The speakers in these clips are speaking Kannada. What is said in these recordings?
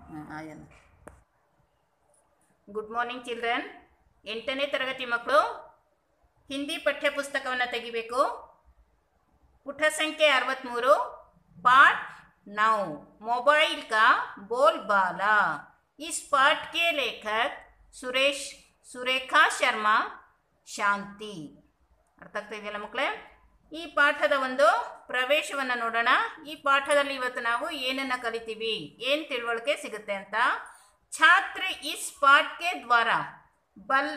ಹ್ಞೂ ಆಯನ ಗುಡ್ ಮಾರ್ನಿಂಗ್ ಚಿಲ್ಡ್ರನ್ ಎಂಟನೇ ತರಗತಿ ಮಕ್ಕಳು ಹಿಂದಿ ಪಠ್ಯಪುಸ್ತಕವನ್ನು ತೆಗಿಬೇಕು ಪುಟ ಸಂಖ್ಯೆ ಅರವತ್ತ್ಮೂರು पाठ नौ मोबाइल का बोलबाला इस पाठ के लेखक ಸುರೇಶ್ ಸುರೇಖಾ ಶರ್ಮಾ ಶಾಂತಿ ಅರ್ಥ ಆಗ್ತಾ ಇದೆಯಲ್ಲ ಮಕ್ಕಳೇ ಈ ಪಾಠದ ಒಂದು ಪ್ರವೇಶವನ್ನು ನೋಡೋಣ ಈ ಪಾಠದಲ್ಲಿ ಇವತ್ತು ನಾವು ಏನನ್ನು ಕಲಿತೀವಿ ಏನು ತಿಳುವಳಿಕೆ ಸಿಗುತ್ತೆ ಅಂತ छात्र इस पाठ के द्वारा बल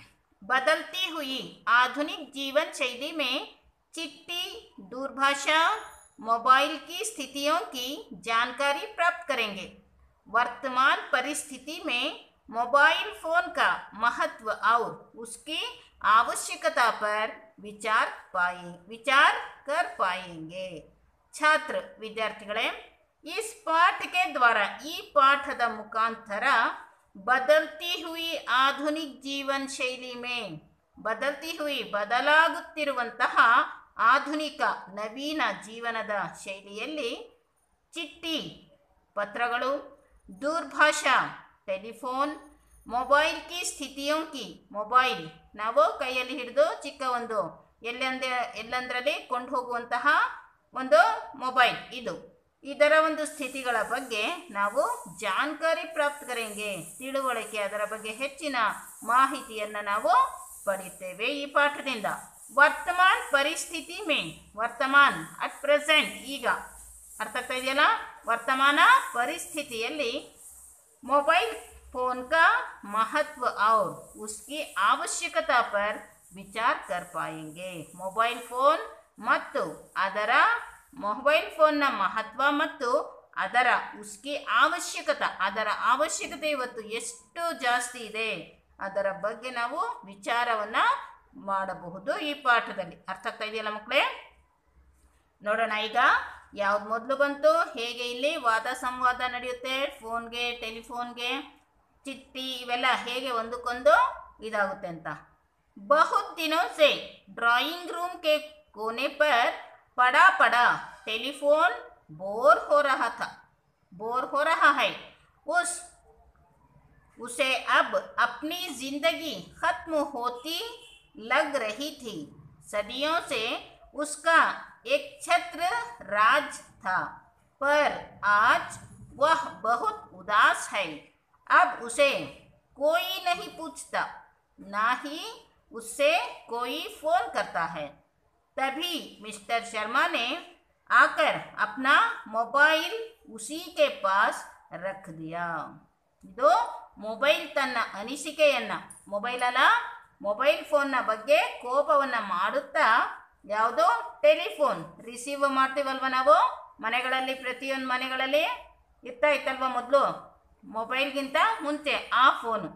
बदलती हुई आधुनिक जीवन शैली में चिट्ठी दूरभाषा मोबाइल की स्थितियों की जानकारी प्राप्त करेंगे वर्तमान परिस्थिति में मोबाइल फोन का महत्व और उसकी आवश्यकता पर विचार पाए विचार कर पाएंगे छात्र ವಿದ್ಯಾರ್ಥಿಗಳೇ इस पाठ के द्वारा ಈ ಪಾಠದ ಮುಖಾಂತರ ಬದಲ್ತಿ ಹುಯಿ ಆಧುನಿಕ್ ಜೀವನ್ ಶೈಲಿ ಮೇ ಬದಲ್ತಿ ಹುಯಿ ಬದಲಾಗುತ್ತಿರುವಂತಹ ಆಧುನಿಕ ನವೀನ ಜೀವನದ ಶೈಲಿಯಲ್ಲಿ ಚಿಟ್ಟಿ ಪತ್ರಗಳು ದೂರಭಾಷಾ ಟೆಲಿಫೋನ್ ಮೊಬೈಲ್ ಕಿ ಸ್ಥಿತಿಯೋ ಕಿ ಮೊಬೈಲ್ ನಾವು ಕೈಯಲ್ಲಿ ಹಿಡಿದು ಚಿಕ್ಕ ಒಂದು ಎಲ್ಲಂದ ಎಲ್ಲಂದರಲ್ಲಿ ಕೊಂಡು ಹೋಗುವಂತಹ ಒಂದು ಮೊಬೈಲ್ ಇದು ಇದರ ಒಂದು ಸ್ಥಿತಿಗಳ ಬಗ್ಗೆ ನಾವು ಜಾನ್ಕಾರಿ ಪ್ರಾಪ್ತ ಕರೆಂಗೆ ತಿಳುವಳಿಕೆ ಅದರ ಬಗ್ಗೆ ಹೆಚ್ಚಿನ ಮಾಹಿತಿಯನ್ನು ನಾವು ಪಡೆಯುತ್ತೇವೆ ಈ ಪಾಠದಿಂದ ವರ್ತಮಾನ್ ಪರಿಸ್ಥಿತಿ ಮೇ ವರ್ತಮಾನ್ ಅಟ್ ಪ್ರೆಸೆಂಟ್ ಈಗ ಅರ್ಥ ಆಗ್ತಾ ಇದೆಯಲ್ಲ ವರ್ತಮಾನ ಪರಿಸ್ಥಿತಿಯಲ್ಲಿ मोबाइल फोन का महत्व और उसकी आवश्यकता पर ವಿಚಾರ ಕರ್ ಪಾಯೆಂಗೆ ಮೊಬೈಲ್ ಫೋನ್ ಮತ್ತು ಅದರ ಮೊಬೈಲ್ ಫೋನ್ನ ಮಹತ್ವ ಮತ್ತು ಅದರ ಉಸ್ಕಿ ಅವಶ್ಯಕತೆ ಅದರ ಅವಶ್ಯಕತೆ ಇವತ್ತು ಎಷ್ಟು ಜಾಸ್ತಿ ಇದೆ ಅದರ ಬಗ್ಗೆ ನಾವು ವಿಚಾರವನ್ನು ಮಾಡಬಹುದು ಈ ಪಾಠದಲ್ಲಿ ಅರ್ಥ ಆಗ್ತಾ ಇದೆಯಲ್ಲ ಮಕ್ಕಳೇ ನೋಡೋಣ ಈಗ ಯಾವ್ದು ಮೊದಲು ಬಂತು ಹೇಗೆ ಇಲ್ಲಿ ವಾದ ಸಂವಾದ ನಡೆಯುತ್ತೆ ಫೋನ್ಗೆ ಟೆಲಿಫೋನ್ಗೆ ಚಿಟ್ಟಿ ಇವೆಲ್ಲ ಹೇಗೆ ಒಂದಕ್ಕೊಂದು ಇದಾಗುತ್ತೆ ಅಂತ बहुत दिनों से ड्राइंग रूम के कोने पर पड़ा पड़ा टेलीफोन बोर हो रहा था बोर हो रहा है उस उसे अब अपनी जिंदगी खत्म होती लग रही थी सदियों से उसका एक छत्र राज था पर आज वह बहुत उदास है अब उसे कोई नहीं पूछता ना ही उससे कोई फोन करता है तभी मिस्टर शर्मा ने आकर अपना मोबाइल उसी के पास रख दिया ಇದು ಮೊಬೈಲ್ ತನ್ನ ಅನಿಸಿಕೆಯನ್ನು ಮೊಬೈಲ್ ಅಲ್ಲ ಮೊಬೈಲ್ ಫೋನ್ನ ಬಗ್ಗೆ ಕೋಪವನ್ನು ಮಾಡುತ್ತಾ ಯಾವುದೋ ಟೆಲಿಫೋನ್ ರಿಸೀವ್ ಮಾಡ್ತೀವಲ್ವ ನಾವು ಮನೆಗಳಲ್ಲಿ ಪ್ರತಿಯೊಂದು ಮನೆಗಳಲ್ಲಿ ಇರ್ತಾ ಇತ್ತಲ್ವ ಮೊದಲು ಮೊಬೈಲ್ಗಿಂತ ಮುಂಚೆ ಆ ಫೋನು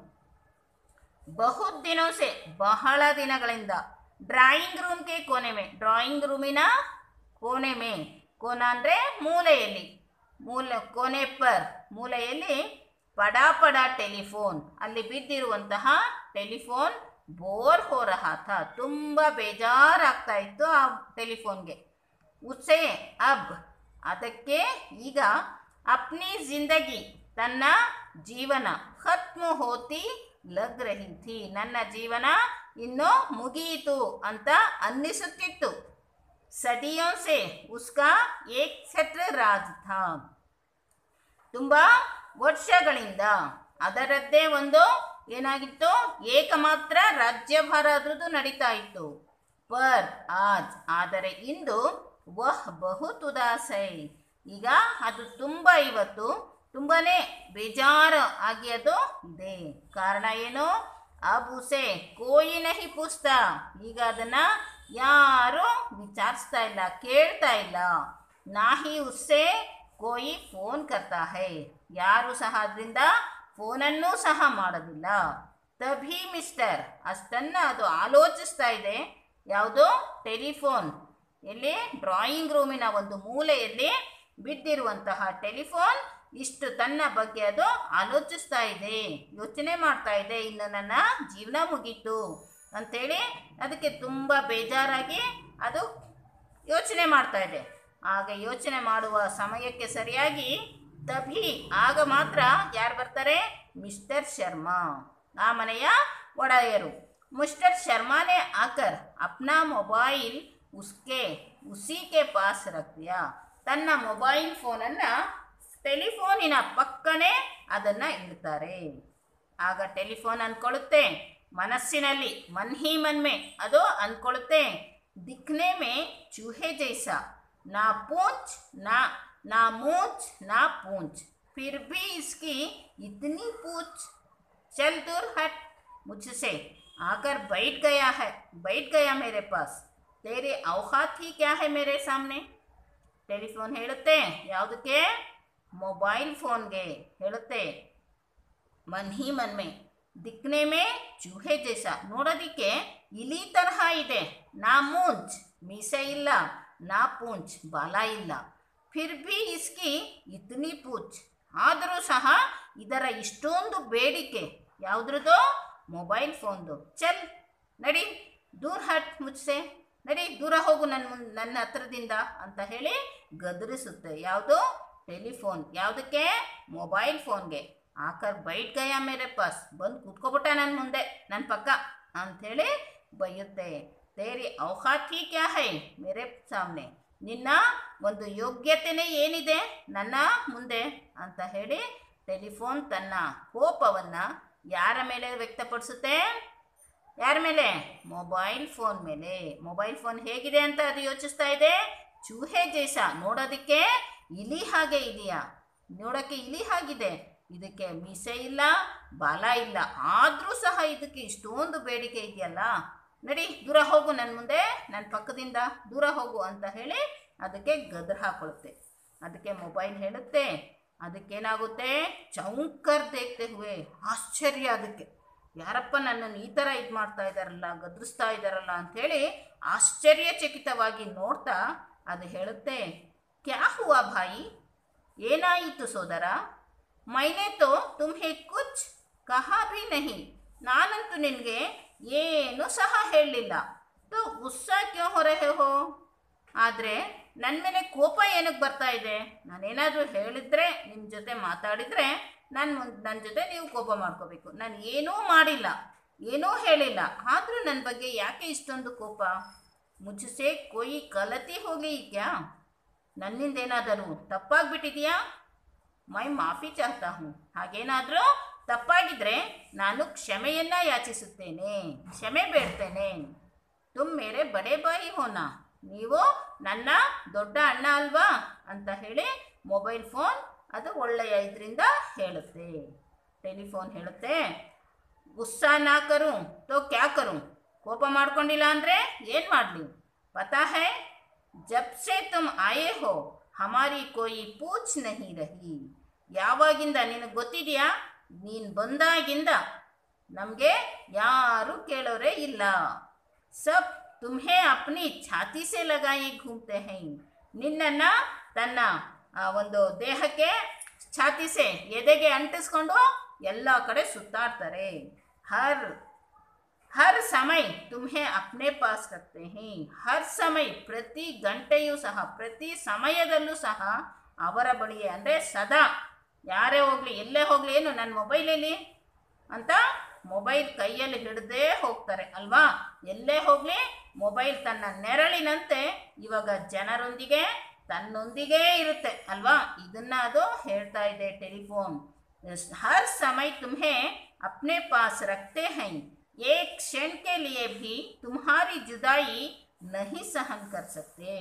ಬಹುತ್ ದಿನೋಸೆ ಬಹಳ ದಿನಗಳಿಂದ ಡ್ರಾಯಿಂಗ್ ರೂಮ್ಗೆ ಕೋನೆ ಮೇ ಡ್ರಾಯಿಂಗ್ ರೂಮಿನ ಕೋನೆ ಮೇ ಕೋನ ಅಂದರೆ ಮೂಲೆಯಲ್ಲಿ ಮೂಲೆ ಕೋನೆ ಪರ್ ಮೂಲೆಯಲ್ಲಿ ಪಡಾ ಪಡ ಟೆಲಿಫೋನ್ ಅಲ್ಲಿ ಬಿದ್ದಿರುವಂತಹ ಟೆಲಿಫೋನ್ ಬೋರ್ ಹೋ ರಹಾ ಥಾ ತುಂಬ ಬೇಜಾರಾಗ್ತಾ ಇತ್ತು ಆ ಟೆಲಿಫೋನ್ಗೆ ಉಸೆ ಅಬ್ ಅದಕ್ಕೆ ಈಗ ಅಪ್ನಿ ಜಿಂದಗಿ ತನ್ನ ಜೀವನ ಖತ್ಮ ಹೋತಿ ಲಗ್ ರಹಿ ಥಿ ನನ್ನ ಜೀವನ ಇನ್ನು ಮುಗಿಯಿತು ಅಂತ ಅನ್ನಿಸುತ್ತಿತ್ತು ಸದಿಯೋ ಸೆ ಉಸ್ಕಾ ಏಕ್ ಛತ್ರ ರಾಜ್ ಥಾ ತುಂಬ ವರ್ಷಗಳಿಂದ ಅದರದ್ದೇ ಒಂದು ಏನಾಗಿತ್ತು ಏಕಮಾತ್ರ ರಾಜ್ಯಭಾರ ಅದ್ರದ್ದು ನಡೀತಾ ಇತ್ತು ಪರ್ ಆಜ್ ಆದರೆ ಇಂದು ವಹ್ ಬಹುತ್ ಉದಾಸ್ ಹೈ ಈಗ ಅದು ತುಂಬ ಇವತ್ತು ತುಂಬನೇ ಬೇಜಾರು ಆಗಿ ಅದು ಇದೆ ಕಾರಣ ಏನು ಅಬ್ ಉಸೆ ಕೋಯಿ ನಹಿ ಪೂಸ್ತಾ ಈಗ ಅದನ್ನ ಯಾರು ವಿಚಾರಿಸ್ತಾ ಇಲ್ಲ ಕೇಳ್ತಾ ಇಲ್ಲ ನಾಹಿ ಉಸ್ಸೆ ಕೋಯಿ ಫೋನ್ ಕರ್ತಾ ಹೈ ಯಾರು ಸಹ ಅದರಿಂದ ಫೋನನ್ನೂ ಸಹ ಮಾಡೋದಿಲ್ಲ ತಭಿ ಮಿಸ್ಟರ್ ಅಷ್ಟನ್ನ ಅದು ಆಲೋಚಿಸ್ತಾ ಇದೆ ಯಾವುದೋ ಟೆಲಿಫೋನ್ ಎಲ್ಲಿ ಡ್ರಾಯಿಂಗ್ ರೂಮಿನ ಒಂದು ಮೂಲೆಯಲ್ಲಿ ಬಿದ್ದಿರುವಂತಹ ಟೆಲಿಫೋನ್ ಇಷ್ಟು ತನ್ನ ಬಗ್ಗೆ ಅದು ಆಲೋಚಿಸ್ತಾ ಇದೆ ಯೋಚನೆ ಮಾಡ್ತಾ ಇದೆ ಇನ್ನು ನನ್ನ ಜೀವನ ಮುಗೀತು ಅಂಥೇಳಿ ಅದಕ್ಕೆ ತುಂಬ ಬೇಜಾರಾಗಿ ಅದು ಯೋಚನೆ ಮಾಡ್ತಾ ಇದೆ ಆಗ ಯೋಚನೆ ಮಾಡುವ ಸಮಯಕ್ಕೆ ಸರಿಯಾಗಿ ತಭಿ ಆಗ ಮಾತ್ರ ಯಾರು ಬರ್ತಾರೆ ಮಿಸ್ಟರ್ ಶರ್ಮಾ ಆ ಮನೆಯ ಒಡೆಯರು ಮಿಸ್ಟರ್ ಶರ್ಮಾನೆ ಆಕರ್ ಅಪ್ನಾ ಮೊಬೈಲ್ ಉಸ್ಕೆ ಉಸಿಕೆ ಪಾಸ್ ರಕ್ತಿಯ ತನ್ನ ಮೊಬೈಲ್ ಫೋನನ್ನು ಟೆಲಿಫೋನಿನ ಪಕ್ಕನೇ ಅದನ್ನು ಇಡ್ತಾರೆ ಆಗ ಟೆಲಿಫೋನ್ ಅಂದ್ಕೊಳ್ಳುತ್ತೆ ಮನಸ್ಸಿನಲ್ಲಿ ಮನ್ಹಿ ಮನ್ಮೆ ಅದು ಅಂದ್ಕೊಳ್ಳುತ್ತೆ ದಿಕ್ನೆ ಮೇ ಚೂಹೆ ಜೈಸ ನಾ ಪೂಂಚ್ ನಾ ना मूंछ ना पूंछ फिर भी इसकी इतनी पूछ चल दूर हट मुझसे आकर बैठ गया है बैठ गया मेरे पास तेरे औकात ही क्या है मेरे सामने ಟೆಲಿಫೋನ್ ಹೇಳುತ್ತೆ ಯಾವುದಕ್ಕೆ ಮೊಬೈಲ್ ಫೋನ್ಗೆ ಹೇಳುತ್ತೆ ಮನ್ಹಿ ಮನ್ಮೆ ದಿಕ್ನೆ ಮೇ ಚೂಹೆ ಜೈಸ ನೋಡೋದಿಕ್ಕೆ ಇಲಿ ತರಹ ಇದೆ ನಾ ಮೂಂಚ್ ಮೀಸೆ ಇಲ್ಲ ನಾ ಪೂಂಚ್ ಬಾಲ ಇಲ್ಲ ಫಿರ್ ಭಿ ಇಸ್ಕಿ ಇತ್ನಿ ಪೂಚ್ ಆದರೂ ಸಹ ಇದರ ಇಷ್ಟೊಂದು ಬೇಡಿಕೆ ಯಾವುದ್ರದ್ದು ಮೊಬೈಲ್ ಫೋನ್ದು ಚಲ್ ನಡಿ ದೂರ ಹಟ್ ಮುಚ್ಚೆ ನಡಿ ದೂರ ಹೋಗು ನನ್ನ ಮುನ್ ನನ್ನ ಹತ್ರದಿಂದ ಅಂತ ಹೇಳಿ ಗದರಿಸುತ್ತೆ ಯಾವುದು ಟೆಲಿಫೋನ್ ಯಾವುದಕ್ಕೆ ಮೊಬೈಲ್ ಫೋನ್ಗೆ ಆಕರ್ ಬೈಟ್ ಗಯ ಮೇರೆ ಪಾಸ್ ಬಂದು ಕೂತ್ಕೊಬಿಟ್ಟ ನನ್ನ ಮುಂದೆ ನನ್ನ ಪಕ್ಕ ಅಂಥೇಳಿ ಬೈಯುತ್ತೆ ತೇರಿ ಔಖಾತಿ ಕ್ಯಾ ಹೈ ಮೇರೆ ಸಾಮ್ನೆ ನಿನ್ನ ಒಂದು ಯೋಗ್ಯತೆನೇ ಏನಿದೆ ನನ್ನ ಮುಂದೆ ಅಂತ ಹೇಳಿ ಟೆಲಿಫೋನ್ ತನ್ನ ಕೋಪವನ್ನು ಯಾರ ಮೇಲೆ ವ್ಯಕ್ತಪಡಿಸುತ್ತೆ ಯಾರ ಮೇಲೆ ಮೊಬೈಲ್ ಫೋನ್ ಮೇಲೆ ಮೊಬೈಲ್ ಫೋನ್ ಹೇಗಿದೆ ಅಂತ ಅದು ಯೋಚಿಸ್ತಾ ಇದೆ ಚೂಹೆ ಜೈಸ ನೋಡೋದಕ್ಕೆ ಇಲಿ ಹಾಗೆ ಇದೆಯಾ ನೋಡೋಕ್ಕೆ ಇಲಿ ಹಾಗಿದೆ ಇದಕ್ಕೆ ಮೀಸೆ ಇಲ್ಲ ಬಾಲ ಇಲ್ಲ ಆದರೂ ಸಹ ಇದಕ್ಕೆ ಇಷ್ಟೊಂದು ಬೇಡಿಕೆ ಇದೆಯಲ್ಲ ನಡಿ ದೂರ ಹೋಗು ನನ್ನ ಮುಂದೆ ನನ್ನ ಪಕ್ಕದಿಂದ ದೂರ ಹೋಗು ಅಂತ ಹೇಳಿ ಅದಕ್ಕೆ ಗದ್ರ ಹಾಕೊಳ್ಳುತ್ತೆ ಅದಕ್ಕೆ ಮೊಬೈಲ್ ಹೇಳುತ್ತೆ ಅದಕ್ಕೇನಾಗುತ್ತೆ ಚೌಂಕರ್ ದೇಖ್ತೆ ಹುವೆ ಆಶ್ಚರ್ಯ ಅದಕ್ಕೆ ಯಾರಪ್ಪ ನನ್ನನ್ನು ಈ ಥರ ಇದು ಮಾಡ್ತಾ ಇದ್ದಾರಲ್ಲ ಗದರಿಸ್ತಾ ಇದ್ದಾರಲ್ಲ ಅಂಥೇಳಿ ಆಶ್ಚರ್ಯಚಕಿತವಾಗಿ ನೋಡ್ತಾ ಅದು ಹೇಳುತ್ತೆ ಕ್ಯಾ ಹುವಾ ಭಾಯಿ ಏನಾಯಿತು ಸೋದರ ಮೈನೆ ತೋ ತುಮ್ಹೆ ಕುಚ್ ಕಹಾ ಭಿ ನಹಿ ನಾನಂತೂ ನಿನಗೆ ಏನೂ ಸಹ ಹೇಳಲಿಲ್ಲ ತೋ ಗುಸ್ಸಾ ಕ್ಯೋ ಹೊರಹೆ ಹೋ ಆದರೆ ನನ್ನ ಮೇಲೆ ಕೋಪ ಏನಕ್ಕೆ ಬರ್ತಾ ಇದೆ ನಾನೇನಾದರೂ ಹೇಳಿದ್ರೆ ನಿಮ್ಮ ಜೊತೆ ಮಾತಾಡಿದರೆ ನನ್ನ ಮುನ್ ನನ್ನ ಜೊತೆ ನೀವು ಕೋಪ ಮಾಡ್ಕೋಬೇಕು ನಾನು ಏನೂ ಮಾಡಿಲ್ಲ ಏನೂ ಹೇಳಿಲ್ಲ ಆದರೂ ನನ್ನ ಬಗ್ಗೆ ಯಾಕೆ ಇಷ್ಟೊಂದು ಕೋಪ ಮುಜ್ಸೆ ಕೊಯ್ ಕಲತಿ ಹೋಗಿ ಕ್ಯಾ ನನ್ನಿಂದ ಏನಾದರೂ ತಪ್ಪಾಗ್ಬಿಟ್ಟಿದೆಯಾ ಮೈ ಮಾಫಿ ಚಾಹ್ತಾ ಹೂँ ಹಾಗೇನಾದರೂ ತಪ್ಪಾಗಿದ್ರೆ ನಾನು ಕ್ಷಮೆಯನ್ನ ಯಾಚಿಸುತ್ತೇನೆ ಕ್ಷಮೆ ಬೇಡ್ತೇನೆ ತುಮ್ ಮೇರೆ ಬಡೆ ಬಾಯಿ ಹೋನಾ ನೀವು ನನ್ನ ದೊಡ್ಡ ಅಣ್ಣ ಅಲ್ವಾ ಅಂತ ಹೇಳಿ ಮೊಬೈಲ್ ಫೋನ್ ಅದು ಒಳ್ಳೆಯ ಇದರಿಂದ ಹೇಳುತ್ತೆ ಟೆಲಿಫೋನ್ ಹೇಳುತ್ತೆ ಗುಸ್ಸಾ ನಾ ಕರು ತೋ ಕ್ಯಾ ಕರು ಕೋಪ ಮಾಡ್ಕೊಂಡಿಲ್ಲ ಅಂದರೆ ಏನು ಮಾಡಲಿ ಪತಾ ಹೈ ಜಬ್ ಸೆ ತುಮ್ ಆಯೇ ಹೋ ಹಮಾರಿ ಕೋಯಿ ಪೂಚ್ ನಹಿ ರಹಿ ಯಾವಾಗಿಂದ ನಿನಗೆ ಗೊತ್ತಿದೆಯಾ ನೀನು ಬಂದಾಗಿಂದ ನಮಗೆ ಯಾರೂ ಕೇಳೋರೇ ಇಲ್ಲ ಸಬ್ ತುಮ್ಹೇ ಅಪ್ನಿ ಛಾತಿ ಸೆ ಲಗಾಯಿ ಘೂಮ್ತೆ ಹೈ ನಿನ್ನನ್ನು ತನ್ನ ಆ, ಒಂದು ದೇಹಕ್ಕೆ ಛಾತಿಸೆ ಎದೆಗೆ ಅಂಟಿಸ್ಕೊಂಡು ಎಲ್ಲ ಕಡೆ ಸುತ್ತಾಡ್ತಾರೆ ಹರ್ ಹರ್ ಸಮಯ ತುಮ್ಹೆ ಅಪ್ನೆ ಪಾಸ್ ರಕ್ತೆ ಹೈ ಹರ್ ಸಮಯ ಪ್ರತಿ ಗಂಟೆಯೂ ಸಹ ಪ್ರತಿ ಸಮಯದಲ್ಲೂ ಸಹ ಅವರ ಬಳಿಯೇ ಅಂದರೆ ಸದಾ ಯಾರೇ ಹೋಗಲಿ ಎಲ್ಲೇ ಹೋಗಲಿ ಏನು ನನ್ನ ಮೊಬೈಲಲ್ಲಿ ಅಂತ ಮೊಬೈಲ್ ಕೈಯಲ್ಲಿ ಹಿಡ್ದೇ ಹೋಗ್ತಾರೆ ಅಲ್ವಾ ಎಲ್ಲೇ ಹೋಗಲಿ ಮೊಬೈಲ್ ತನ್ನ ನೆರಳಿನಂತೆ ಇವಾಗ ಜನರೊಂದಿಗೆ ತನ್ನೊಂದಿಗೇ ಇರುತ್ತೆ ಅಲ್ವಾ ಇದನ್ನ ಅದು ಹೇಳ್ತಾ ಇದೆ ಟೆಲಿಫೋನ್ हर समय तुम्हें अपने पास रखते हैं एक क्षण के लिए भी तुम्हारी जुदाई नहीं सहन कर सकते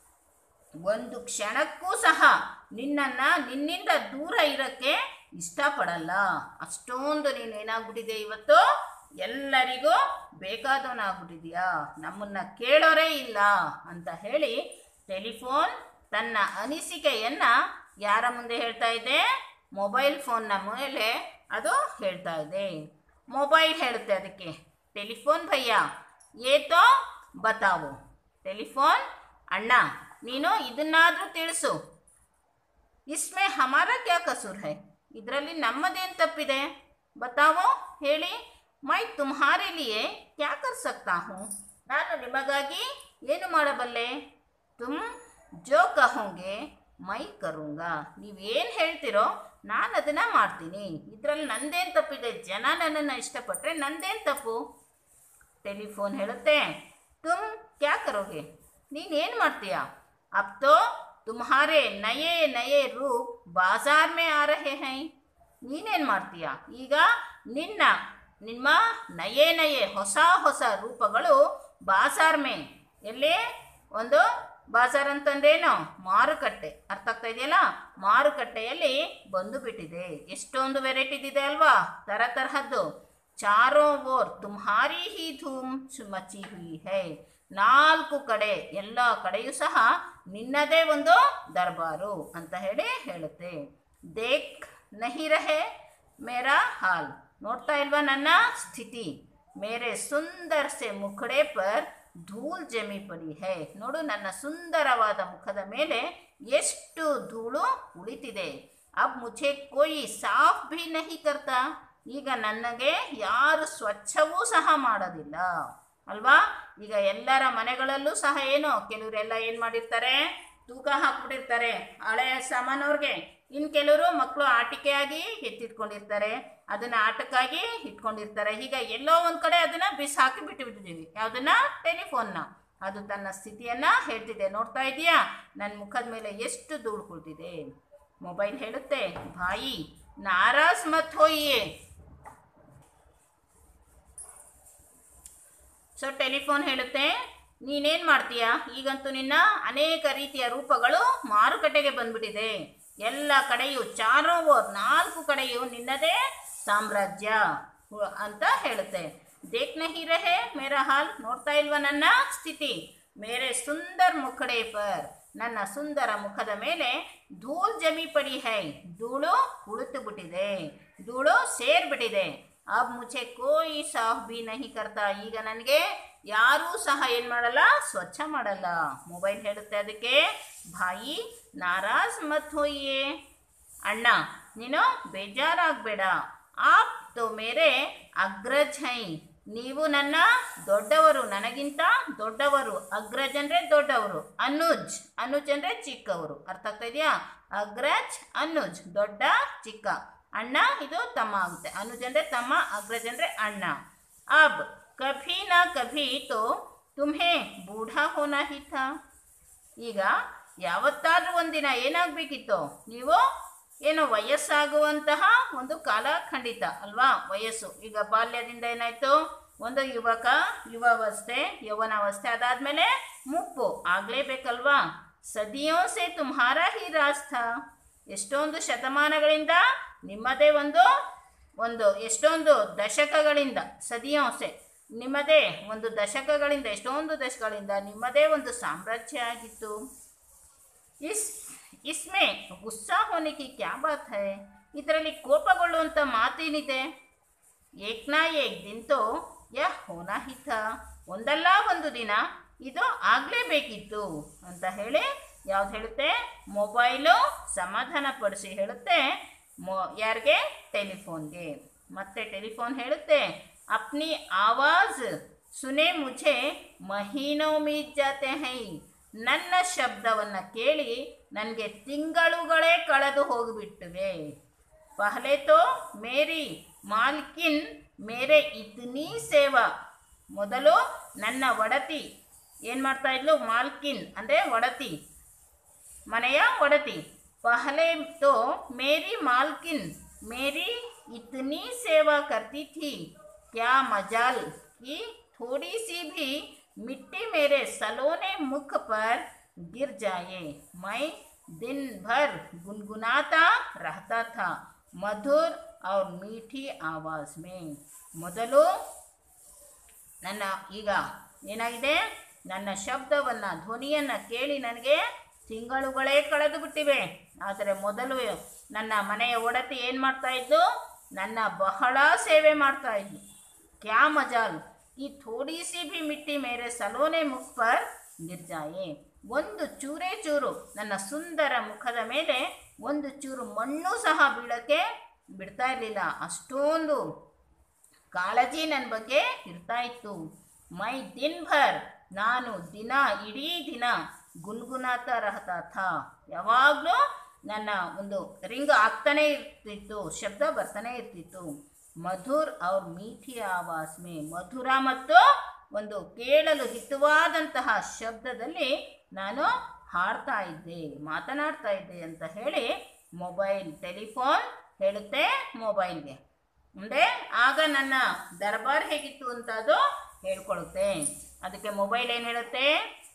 ಒಂದು ಕ್ಷಣಕ್ಕೂ ಸಹ ನಿನ್ನನ್ನು ನಿನ್ನಿಂದ ದೂರ ಇರೋಕ್ಕೆ ಇಷ್ಟಪಡಲ್ಲ ಅಷ್ಟೊಂದು ನೀನು ಏನಾಗ್ಬಿಟ್ಟಿದೆ ಇವತ್ತು ಎಲ್ಲರಿಗೂ ಬೇಕಾದವನಾಗ್ಬಿಟ್ಟಿದ್ಯಾ ನಮ್ಮನ್ನು ಕೇಳೋರೇ ಇಲ್ಲ ಅಂತ ಹೇಳಿ ಟೆಲಿಫೋನ್ ತನ್ನ ಅನಿಸಿಕೆಯನ್ನು ಯಾರ ಮುಂದೆ ಹೇಳ್ತಾ ಇದೆ ಮೊಬೈಲ್ ಫೋನ್ನ ಮೇಲೆ ಅದು ಹೇಳ್ತಾ ಇದೆ ಮೊಬೈಲ್ ಹೇಳುತ್ತೆ ಅದಕ್ಕೆ ಟೆಲಿಫೋನ್ ಭಯ್ಯ ಏತೋ ಬತಾವು ಟೆಲಿಫೋನ್ ಅಣ್ಣ ನೀನು ಇದನ್ನಾದರೂ ತಿಳಿಸು ಇಸ್ಮೆ ಹಮಾರ ಕ್ಯಾ ಕಸೂರ್ ಹೈ ಇದರಲ್ಲಿ ನಮ್ಮದೇನು ತಪ್ಪಿದೆ ಬತಾವೋ ಹೇಳಿ ಮೈ ತುಮ್ಹಾರೆ ಲಿಯೆ ಕ್ಯಾ ಕರ್ ಸಕ್ತಾ ಹೂँ ನಾನು ನಿಮಗಾಗಿ ಏನು ಮಾಡಬಲ್ಲೆ ತುಮ್ ಜೋ ಕಹೋಂಗೆ ಮೈ ಕರುಂಗ ನೀವೇನು ಹೇಳ್ತೀರೋ ನಾನು ಅದನ್ನು ಮಾಡ್ತೀನಿ ಇದರಲ್ಲಿ ನಂದೇನು ತಪ್ಪಿದೆ ಜನ ನನ್ನನ್ನು ಇಷ್ಟಪಟ್ಟರೆ ನಂದೇನು ತಪ್ಪು ಟೆಲಿಫೋನ್ ಹೇಳುತ್ತೆ ತುಮ್ ಕ್ಯಾ ಕರೋಗೆ ನೀನೇನು ಮಾಡ್ತೀಯಾ ಅಬ್ ತೋ ತುಮ್ಹಾರೆ ನಯೇ ನಯೇ ರೂಪ್ ಬಾಜಾರ್ ಮೇ ಆ ರಹೆ ಹೈ ನೀನೇನು ಮಾಡ್ತೀಯಾ ಈಗ ನಿನ್ನ ನಿಮ್ಮ ನಯೇ ನಯೇ ಹೊಸ ಹೊಸ ರೂಪಗಳು ಬಾಜಾರ್ ಮೇ ಎಲ್ಲಿ ಒಂದು ಬಾಜಾರ್ ಅಂತಂದ್ರೇನು ಮಾರುಕಟ್ಟೆ ಅರ್ಥ ಆಗ್ತಾ ಇದೆಯಲ್ಲ ಮಾರುಕಟ್ಟೆಯಲ್ಲಿ ಬಂದು ಬಿಟ್ಟಿದೆ ಎಷ್ಟೊಂದು ವೆರೈಟಿ ಇದೆ ಅಲ್ವಾ ತರ ತರಹದ್ದು ಚಾರೋ ಓರ್ ತುಮ್ಹಾರಿ ಹಿ ಧೂಮ್ ಮಚಿ ಹುಯಿ ಹೈ ನಾಲ್ಕು ಕಡೆ ಎಲ್ಲ ಕಡೆಯೂ ಸಹ ನಿನ್ನದೇ ಒಂದು ದರ್ಬಾರು ಅಂತ ಹೇಳಿ ಹೇಳುತ್ತೆ ದೇಖ್ ನಹಿ ರಹೆ ಮೇರಾ ಹಾಲ್ ನೋಡ್ತಾ ಇಲ್ವಾ ನನ್ನ ಸ್ಥಿತಿ ಮೇರೆ ಸುಂದರ್ ಸೆ ಮುಖಡೆ ಪರ್ ಧೂಳ್ ಜಮಿ ಪಡಿ ಹೇ ನೋಡು ನನ್ನ ಸುಂದರವಾದ ಮುಖದ ಮೇಲೆ ಎಷ್ಟು ಧೂಳು ಉಳಿತಿದೆ ಅಬ್ ಮುझे ಕೋಯಿ ಸಾಫ್ ಭಿ ನಹಿ ಕರ್ತಾ ಈಗ ನನಗೆ ಯಾರು ಸ್ವಚ್ಛವೂ ಸಹ ಮಾಡೋದಿಲ್ಲ ಅಲ್ವಾ ಈಗ ಎಲ್ಲರ ಮನೆಗಳಲ್ಲೂ ಸಹ ಏನು ಕೆಲವರೆಲ್ಲ ಏನು ಮಾಡಿರ್ತಾರೆ ತೂಕ ಹಾಕ್ಬಿಟ್ಟಿರ್ತಾರೆ ಹಳೆಯ ಸಾಮಾನವ್ರಿಗೆ ಇನ್ನು ಕೆಲವರು ಮಕ್ಕಳು ಆಟಿಕೆಯಾಗಿ ಎತ್ತಿಟ್ಕೊಂಡಿರ್ತಾರೆ ಅದನ್ನ ಆಟಕ್ಕಾಗಿ ಇಟ್ಕೊಂಡಿರ್ತಾರೆ ಈಗ ಎಲ್ಲೋ ಒಂದು ಕಡೆ ಅದನ್ನ ಬಿಸಾಕಿ ಬಿಟ್ಟು ಬಿಟ್ಟಿದ್ದೀವಿ ಯಾವುದನ್ನ ಟೆಲಿಫೋನ್ನ ಅದು ತನ್ನ ಸ್ಥಿತಿಯನ್ನ ಹೇಳ್ತಿದೆ ನೋಡ್ತಾ ಇದೀಯಾ ನನ್ನ ಮುಖದ ಮೇಲೆ ಎಷ್ಟು ಧೂಳು ಕುಳಿತಿದೆ ಮೊಬೈಲ್ ಹೇಳುತ್ತೆ ಭಾಯಿ ನಾರಾಜ್ ಮತ್ ಹೋಯಿಯೇ ಸೊ ಟೆಲಿಫೋನ್ ಹೇಳುತ್ತೆ ನೀನೇನು ಮಾಡ್ತೀಯಾ ಈಗಂತೂ ನಿನ್ನ ಅನೇಕ ರೀತಿಯ ರೂಪಗಳು ಮಾರುಕಟ್ಟೆಗೆ ಬಂದ್ಬಿಟ್ಟಿದೆ ಎಲ್ಲ ಕಡೆಯೂ ಚಾರೋ ಓರ್ ನಾಲ್ಕು ಕಡೆಯೂ ನಿನ್ನದೇ ಸಾಮ್ರಾಜ್ಯ ಹು- ಅಂತ ಹೇಳುತ್ತೆ ದೇಖ್ ನಹಿ ರಹೆ ಮೇರಾ ಹಾಲ್ ನೋಡ್ತಾ ಇಲ್ವಾ ನನ್ನ ಸ್ಥಿತಿ ಮೇರೆ ಸುಂದರ್ ಮುಖಡೆ ಪರ್ ನನ್ನ ಸುಂದರ ಮುಖದ ಮೇಲೆ ಧೂಳ್ ಜಮಿ ಪಡಿ ಹೈ ಧೂಳು ಉಳಿತು ಬಿಟ್ಟಿದೆ ಧೂಳು ಸೇರ್ಬಿಟ್ಟಿದೆ ಅಬ್ ಮುझे ಕೋಯಿ ಸಾಫ್ ಬಿ ನಹಿ ಕರ್ತಾ ಈಗ ನನಗೆ ಯಾರೂ ಸಹ ಏನು ಮಾಡಲ್ಲ ಸ್ವಚ್ಛ ಮಾಡಲ್ಲ ಮೊಬೈಲ್ ಹೇಳುತ್ತೆ ಅದಕ್ಕೆ ಭಾಯಿ ನಾರಾಜ್ ಮತ್ ಹೋಯಿಯೇ ಅಣ್ಣ ನೀನು ಬೇಜಾರಾಗಬೇಡ ಆಪ್ ತೋ ಮೇರೆ ಅಗ್ರಜ್ ಹೈ ನೀವು ನನ್ನ ದೊಡ್ಡವರು ನನಗಿಂತ ದೊಡ್ಡವರು ಅಗ್ರಜ್ ಅಂದರೆ ದೊಡ್ಡವರು ಅನುಜ್ ಅನುಜ್ ಅಂದರೆ ಚಿಕ್ಕವರು ಅರ್ಥ ಆಗ್ತಾ ಇದೆಯಾ ಅಗ್ರಜ್ ಅನುಜ್ ದೊಡ್ಡ ಚಿಕ್ಕ ಅಣ್ಣ ಇದು ತಮ್ಮ ಆಗುತ್ತೆ ಅನುಜ್ ಅಂದರೆ ತಮ್ಮ ಅಗ್ರಜ್ ಅಂದರೆ ಅಣ್ಣ ಅಬ್ ಕಭಿ ನಾ ಕಭಿ ತೋ ತುಮ್ಹೆ ಬೂಢಾ ಹೋನಾ ಹಿ ಥಾ ಈಗ ಯಾವತ್ತಾದ್ರೂ ಒಂದಿನ ಏನಾಗಬೇಕಿತ್ತು ನೀವು ಏನು ವಯಸ್ಸಾಗುವಂತಹ ಒಂದು ಕಾಲ ಖಂಡಿತ ಅಲ್ವಾ ವಯಸ್ಸು ಈಗ ಬಾಲ್ಯದಿಂದ ಏನಾಯ್ತು ಒಂದು ಯುವಕ ಯುವಾವಸ್ಥೆ ಯೌವನಾವಸ್ಥೆ ಅದಾದ್ಮೇಲೆ ಮುಪ್ಪು ಆಗ್ಲೇಬೇಕಲ್ವಾ ಸದಿಯೋ ಸೆ ತುಮ್ಹಾರ ಹಿ ರಾಸ್ಥ ಎಷ್ಟೊಂದು ಶತಮಾನಗಳಿಂದ ನಿಮ್ಮದೇ ಒಂದು ಒಂದು ಎಷ್ಟೊಂದು ದಶಕಗಳಿಂದ ಸದಿಯೋಸೆ ನಿಮ್ಮದೇ ಒಂದು ದಶಕಗಳಿಂದ ಎಷ್ಟೊಂದು ದಶಕಗಳಿಂದ ನಿಮ್ಮದೇ ಒಂದು ಸಾಮ್ರಾಜ್ಯ ಆಗಿತ್ತು ಇಸ್ ಇಸ್ಮೆ ಗುಸ್ಸಾ ಹೋನಿಕೆ ಕ್ಯಾ ಬಾತ್ ಹೈ ಇದರಲ್ಲಿ ಕೋಪಗೊಳ್ಳುವಂಥ ಮಾತೇನಿದೆ ಏಕ್ನಾ ಏಕ್ ದಿನ್ತೋ ಯಾ ಹೋನಾ ಹಿತ ಒಂದಲ್ಲ ಒಂದು ದಿನ ಇದು ಆಗಲೇಬೇಕಿತ್ತು ಅಂತ ಹೇಳಿ ಯಾವ್ದು ಹೇಳುತ್ತೆ ಮೊಬೈಲು ಸಮಾಧಾನ ಪಡಿಸಿ ಹೇಳುತ್ತೆ ಮೊ ಯಾರಿಗೆ ಟೆಲಿಫೋನ್ಗೆ ಮತ್ತೆ ಟೆಲಿಫೋನ್ ಹೇಳುತ್ತೆ ಅಪ್ನಿ ಆವಾಜ್ ಸುನೆ ಮುझे ಮಹೀನೋ ಮೀದ್ ಜಾತೆ ಹೈ ನನ್ನ ಶಬ್ದವನ್ನು ಕೇಳಿ ನನಗೆ ತಿಂಗಳುಗಳೇ ಕಳೆದು ಹೋಗಿಬಿಟ್ಟಿವೆ ಪಹಲೆ ತೋ ಮೇರಿ ಮಾಲ್ಕಿನ್ ಮೇರೆ ಇದ್ನಿ ಸೇವಾ ಮೊದಲು ನನ್ನ ಒಡತಿ ಏನು ಮಾಡ್ತಾ ಇದ್ಲು ಮಾಲ್ಕಿನ್ ಅಂದರೆ ಒಡತಿ ಮನೆಯ ಒಡತಿ ಪಹಲೆ तो मेरी मालकिन मेरी इतनी सेवा करती थी क्या मजाल कि थोड़ी सी भी मिट्टी मेरे सलोने मुख पर गिर जाए मैं दिन भर गुनगुनाता रहता था मधुर और मीठी आवाज में ಮೊದಲು ನನ್ನ ಈಗ ಏನಾಗಿದೆ ನನ್ನ ಶಬ್ದವನ್ನು ಧ್ವನಿಯನ್ನು ಕೇಳಿ ನನಗೆ ತಿಂಗಳುಗಳೇ ಕಳೆದು ಬಿಟ್ಟಿವೆ ಆದರೆ ಮೊದಲು ನನ್ನ ಮನೆಯ ಒಡತಿ ಏನು ಮಾಡ್ತಾ ಇದ್ದು ನನ್ನ ಬಹಳ ಸೇವೆ ಮಾಡ್ತಾ ಇದ್ಲು ಕ್ಯಾ ಮಜಾಲ್ ಈ ಥೋಡಿ ಸಿ ಭಿ ಮಿಟ್ಟಿ ಮೇರೆ ಸಲೋನೆ ಮುಖ ಪರ್ ಗಿರ್ಜಾಯೆ ಒಂದು ಚೂರೇ ಚೂರು ನನ್ನ ಸುಂದರ ಮುಖದ ಮೇಲೆ ಒಂದು ಚೂರು ಮಣ್ಣು ಸಹ ಬೀಳಕ್ಕೆ ಬಿಡ್ತಾ ಇರಲಿಲ್ಲ ಅಷ್ಟೊಂದು ಕಾಳಜಿ ನನ್ನ ಬಗ್ಗೆ ಇರ್ತಾ ಇತ್ತು ಮೈ ದಿನ್ ಭರ್ ನಾನು ದಿನ ಇಡೀ ದಿನ ಗುನ್ಗುನಾತ ರಹತಾ ಥಾ ಯಾವಾಗಲೂ ನನ್ನ ಒಂದು ರಿಂಗ್ ಆಗ್ತಾನೆ ಇರ್ತಿತ್ತು ಶಬ್ದ ಬರ್ತಾನೆ ಇರ್ತಿತ್ತು ಮಧುರ್ ಅವ್ರ ಮೀಠಿ ಆವಾಸ್ ಮೇ ಮಧುರ ಮತ್ತು ಒಂದು ಕೇಳಲು ಹಿತವಾದಂತಹ ಶಬ್ದದಲ್ಲಿ ನಾನು ಹಾಡ್ತಾ ಇದ್ದೆ ಮಾತನಾಡ್ತಾ ಇದ್ದೆ ಅಂತ ಹೇಳಿ ಮೊಬೈಲ್ ಟೆಲಿಫೋನ್ ಹೇಳುತ್ತೆ ಮೊಬೈಲ್ಗೆ ಮುಂದೆ ಆಗ ನನ್ನ ದರ್ಬಾರ್ ಹೇಗಿತ್ತು ಅಂತ ಅದು ಹೇಳ್ಕೊಳುತ್ತೆ ಅದಕ್ಕೆ ಮೊಬೈಲ್ ಏನು ಹೇಳುತ್ತೆ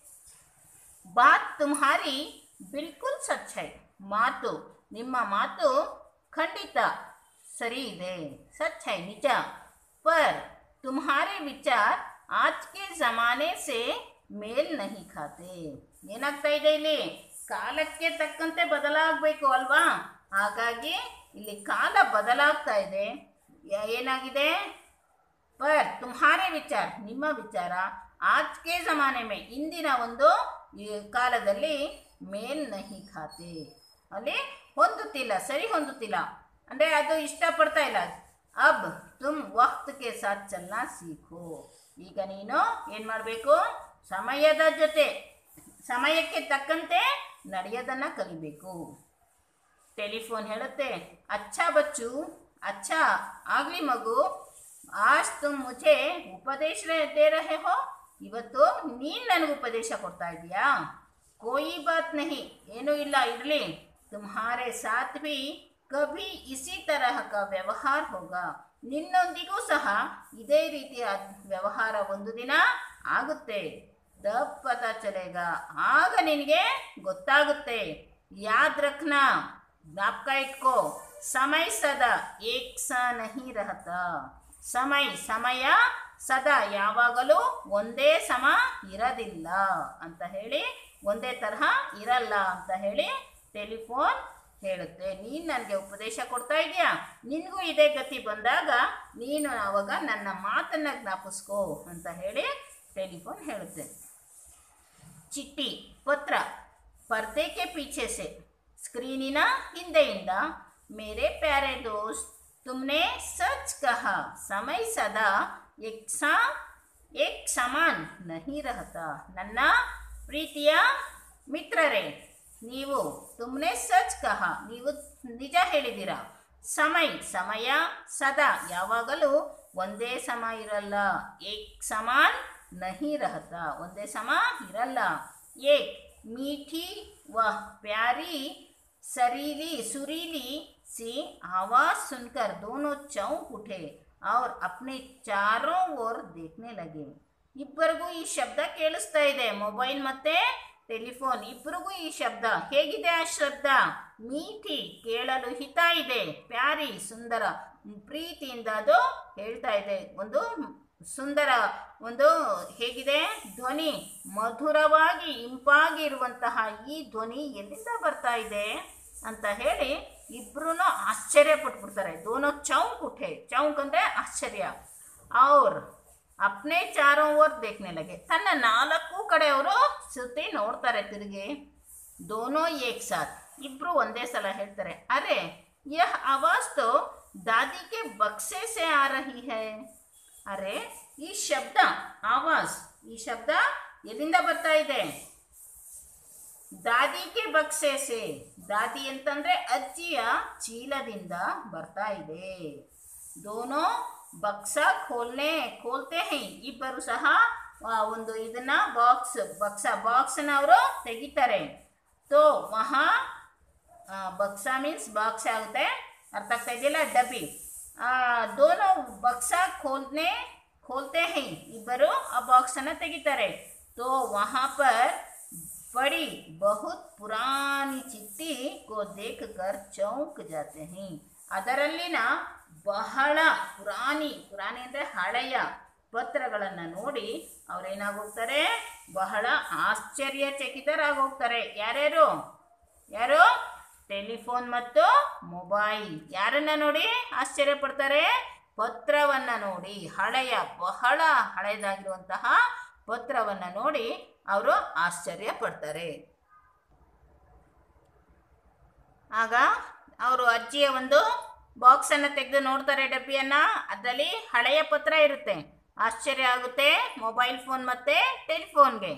ಬಾತ್ ತುಮ್ಹಾರಿ ಬಿಲ್ಕುಲ್ ಸಚ್ ಹೈ ಮಾತು ನಿಮ್ಮ ಮಾತು ಖಂಡಿತ ಸರಿ ಇದೆ ಸಚ್ ಹೈ ನಿಜ ಪರ್ ತುಮ್ಹಾರೆ ವಿಚಾರ ಆಜ್ ಕೆ ಜಮಾನೆ ಸೆ ಮೇಲ್ ನಹಿ ಖಾತೆ ಏನಾಗ್ತಾ ಇದೆ ಇಲ್ಲಿ ಕಾಲಕ್ಕೆ ತಕ್ಕಂತೆ ಬದಲಾಗಬೇಕು ಅಲ್ವಾ ಹಾಗಾಗಿ ಇಲ್ಲಿ ಕಾಲ ಬದಲಾಗ್ತಾ ಇದೆ ಯ- ಏನಾಗಿದೆ ಪರ್ ತುಮ್ಹಾರೆ ವಿಚಾರ ನಿಮ್ಮ ವಿಚಾರ ಆಜ್ ಕೆ ಜಮಾನೆ ಮೇ ಇಂದಿನ ಒಂದು ಈ ಕಾಲದಲ್ಲಿ ಮೇಲ್ ನಹಿ ಖಾತೆ ಅಲ್ಲಿ ಹೊಂದುತ್ತಿಲ್ಲ ಸರಿ ಹೊಂದುತ್ತಿಲ್ಲ ಅಂದರೆ ಅದು ಇಷ್ಟಪಡ್ತಾ ಇಲ್ಲ ಅಬ್ ತುಮ್ ವಕ್ತ್ಗೆ ಸಾಥ್ ಚಲ್ನಾ ಸೀಖೋ ಈಗ ನೀನು ಏನು ಮಾಡಬೇಕು ಸಮಯದ ಜೊತೆ ಸಮಯಕ್ಕೆ ತಕ್ಕಂತೆ ನಡೆಯೋದನ್ನು ಕಲಿಬೇಕು ಟೆಲಿಫೋನ್ ಹೇಳುತ್ತೆ ಅಚ್ಚಾ ಬಚ್ಚು ಅಚ್ಚಾ ಆಗಲಿ ಮಗು ಆಜ್ ತುಮ್ ಮುझे ಉಪದೇಶ ದೇ ರಹೆ ಹೋ ಇವತ್ತು ನೀನು ನನಗೆ ಉಪದೇಶ ಕೊಡ್ತಾ ಇದೀಯಾ ಕೋಯಿ ಬಾತ್ ನಹಿ ಏನೂ ಇಲ್ಲ ಇರಲಿ ತುಮ್ಹಾರೆ ಸಾಥ್ ಭಿ ಕಭಿ ಇಸಿ ತರಹ ಕ ವ್ಯವಹಾರ ಹೋಗ ನಿನ್ನೊಂದಿಗೂ ಸಹ ಇದೇ ರೀತಿಯ ವ್ಯವಹಾರ ಒಂದು ದಿನ ಆಗುತ್ತೆ ದಬ್ ಪತ ಚಲೇಗ ಆಗ ನಿನಗೆ ಗೊತ್ತಾಗುತ್ತೆ ಯಾದ್ ರಖ್ನಾ ಜ್ಞಾಪಕ ಇಟ್ಕೋ ಸಮಯ ಸದಾ ಏಕ್ ಸಾ ನಹಿ ರಹತಾ ಸಮಯ ಸಮಯ ಸದಾ ಯಾವಾಗಲೂ ಒಂದೇ ಸಮ ಇರದಿಲ್ಲ ಅಂತ ಹೇಳಿ ಒಂದೇ ತರಹ ಇರಲ್ಲ ಅಂತ ಹೇಳಿ ಟೆಲಿಫೋನ್ ಹೇಳುತ್ತೆ ನೀನು ನನಗೆ ಉಪದೇಶ ಕೊಡ್ತಾ ಇದೆಯಾ ನಿನಗೂ ಇದೇ ಗತಿ ಬಂದಾಗ ನೀನು ಆವಾಗ ನನ್ನ ಮಾತನ್ನು ಜ್ಞಾಪಿಸ್ಕೋ ಅಂತ ಹೇಳಿ ಟೆಲಿಫೋನ್ ಹೇಳುತ್ತೆ ಚಿಟ್ಟಿ ಪತ್ರ ಪರ್ದೆಗೆ ಪೀಛೆ ಸೆ ಸ್ಕ್ರೀನಿನ ಹಿಂದೆಯಿಂದ ಮೇರೆ ಪ್ಯಾರೆ ದೋಸ್ತ್ ತುಮ್ನೆ ಸಚ್ ಕಹಾ ಸಮಯ ಸದಾ ಏಕ್ ಸಾ ಏಕ್ ಸಮಾನ್ ನಹಿ ರಹತಾ ನನ್ನ ಪ್ರೀತಿಯ ಮಿತ್ರರೇ ನೀವು ತುಮ್ನೆ ಸಚ್ ಕಹ ನೀವು ನಿಜ ಹೇಳಿದ್ದೀರಾ ಸಮಯ ಸಮಯ ಸದಾ ಯಾವಾಗಲೂ ಒಂದೇ ಸಮ ಇರಲ್ಲ ಏಕ್ ಸಮಾನ್ ನಹಿ ರಹತಾ ಒಂದೇ ಸಮ ಇರಲ್ಲ ಏಕ್ ಮೀಠಿ ವ ಪ್ಯಾರಿ सरीली सुरीली सी आवाज सुनकर दोनों चौंक उठे और अपने चारों ओर देखने लगे ಇಬ್ಬರಿಗೂ ಈ ಶಬ್ದ ಕೇಳಿಸ್ತಾ ಇದೆ ಮೊಬೈಲ್ ಮತ್ತೆ ಟೆಲಿಫೋನ್ ಇಬ್ಬರಿಗೂ ಈ ಶಬ್ದ ಹೇಗಿದೆ ಆ ಶಬ್ದ ಮೀಠಿ ಕೇಳಲು ಹಿತ ಇದೆ ಪ್ಯಾರಿ ಸುಂದರ ಪ್ರೀತಿಯಿಂದ ಅದು ಹೇಳ್ತಾ ಇದೆ ಒಂದು ಸುಂದರ ಒಂದು ಹೇಗಿದೆ ಧ್ವನಿ ಮಧುರವಾಗಿ ಇಂಪಾಗಿ ಇರುವಂತಹ ಈ ಧ್ವನಿ ಎಲ್ಲಿಂದ ಬರ್ತಾ ಇದೆ ಅಂತ ಹೇಳಿ ಇಬ್ರು ಆಶ್ಚರ್ಯ ಪಟ್ಬಿಡ್ತಾರೆ ದೋನೋ ಚೌಂಕ್ ಉಠೆ ಚೌಂಕ್ ಅಂದರೆ ಆಶ್ಚರ್ಯ ಅವ್ರ ಅಪ್ನೆ ಚಾರೋ ಓರ್ ದೇಖ್ನೆ ಲಗೆ ತನ್ನ ನಾಲ್ಕು ಕಡೆ ಅವರು ಸುತ್ತಿ ನೋಡ್ತಾರೆ ತಿರುಗಿ ದೋನೋ ಏಕ್ ಸಾಥ್ ಇಬ್ರು ಒಂದೇ ಸಲ ಹೇಳ್ತಾರೆ ಅರೆ ಯಹ ಆವಾಜ್ ತೋ ದಾದಿಗೆ ಬಕ್ಸೆ ಸೆ ಆ ರಹಿ ಹೈ ಅರೆ ಈ ಶಬ್ದ ಆವಾಜ್ ಈ ಶಬ್ದ ಎಲ್ಲಿಂದ ಬರ್ತಾ ಇದೆ ದಾದಿಗೆ ಬಕ್ಸೆಸೆ ದಾದಿ ಅಂತಂದ್ರೆ ಅಜ್ಜಿಯ ಚೀಲದಿಂದ ಬರ್ತಾ ಇದೆ ದೋನೋ ಬಕ್ಸ ಖೋಲ್ನೆ ಖೋಲ್ತೆ ಹೈ ಇಬ್ಬರು ಸಹ ಆ, ಒಂದು ಇದನ್ನ ಬಾಕ್ಸ್ ಬಕ್ಸ ಬಾಕ್ಸ್ನ ಅವರು ತೆಗಿತಾರೆ ತೋ ಮಹಾ ಬಕ್ಸ ಮೀನ್ಸ್ ಬಾಕ್ಸ್ ಆಗುತ್ತೆ ಅರ್ಥ ಆಗ್ತಾ ಇದೆಯಲ್ಲ ಡಬ್ಬಿ ಆ, ದೋನೋ ಬಕ್ಸ ಖೋಲ್ನೆ ಖೋಲ್ತೆ ಹೈ ಇಬ್ಬರು ಆ ಬಾಕ್ಸನ್ನು ತೆಗಿತಾರೆ ತೋ ವಹಾ ಪರ್ पड़ी बहुत पुरानी चिट्ठी को देखकर चौंक जाते हैं ಅದರಲ್ಲಿನ ಬಹಳ ಪುರಾಣಿ ಪುರಾಣಿ ಅಂದರೆ ಹಳೆಯ ಪತ್ರಗಳನ್ನು ನೋಡಿ ಅವರೇನಾಗೋಗ್ತಾರೆ ಬಹಳ ಆಶ್ಚರ್ಯಚಕಿತರಾಗೋಗ್ತಾರೆ ಯಾರ್ಯಾರು ಯಾರು ಟೆಲಿಫೋನ್ ಮತ್ತು ಮೊಬೈಲ್ ಯಾರನ್ನ ನೋಡಿ ಆಶ್ಚರ್ಯ ಪಡ್ತಾರೆ ಪತ್ರವನ್ನು ನೋಡಿ ಹಳೆಯ ಬಹಳ ಹಳೆಯದಾಗಿರುವಂತಹ ಪತ್ರವನ್ನು ನೋಡಿ ಅವರು ಆಶ್ಚರ್ಯ ಪಡ್ತಾರೆ ಆಗ ಅವರು ಅಜ್ಜಿಯ ಒಂದು ಬಾಕ್ಸನ್ನು ತೆಗೆದು ನೋಡ್ತಾರೆ ಡಬ್ಬಿಯನ್ನು ಅದರಲ್ಲಿ ಹಳೆಯ ಪತ್ರ ಇರುತ್ತೆ ಆಶ್ಚರ್ಯ ಆಗುತ್ತೆ ಮೊಬೈಲ್ ಫೋನ್ ಮತ್ತು ಟೆಲಿಫೋನ್ಗೆ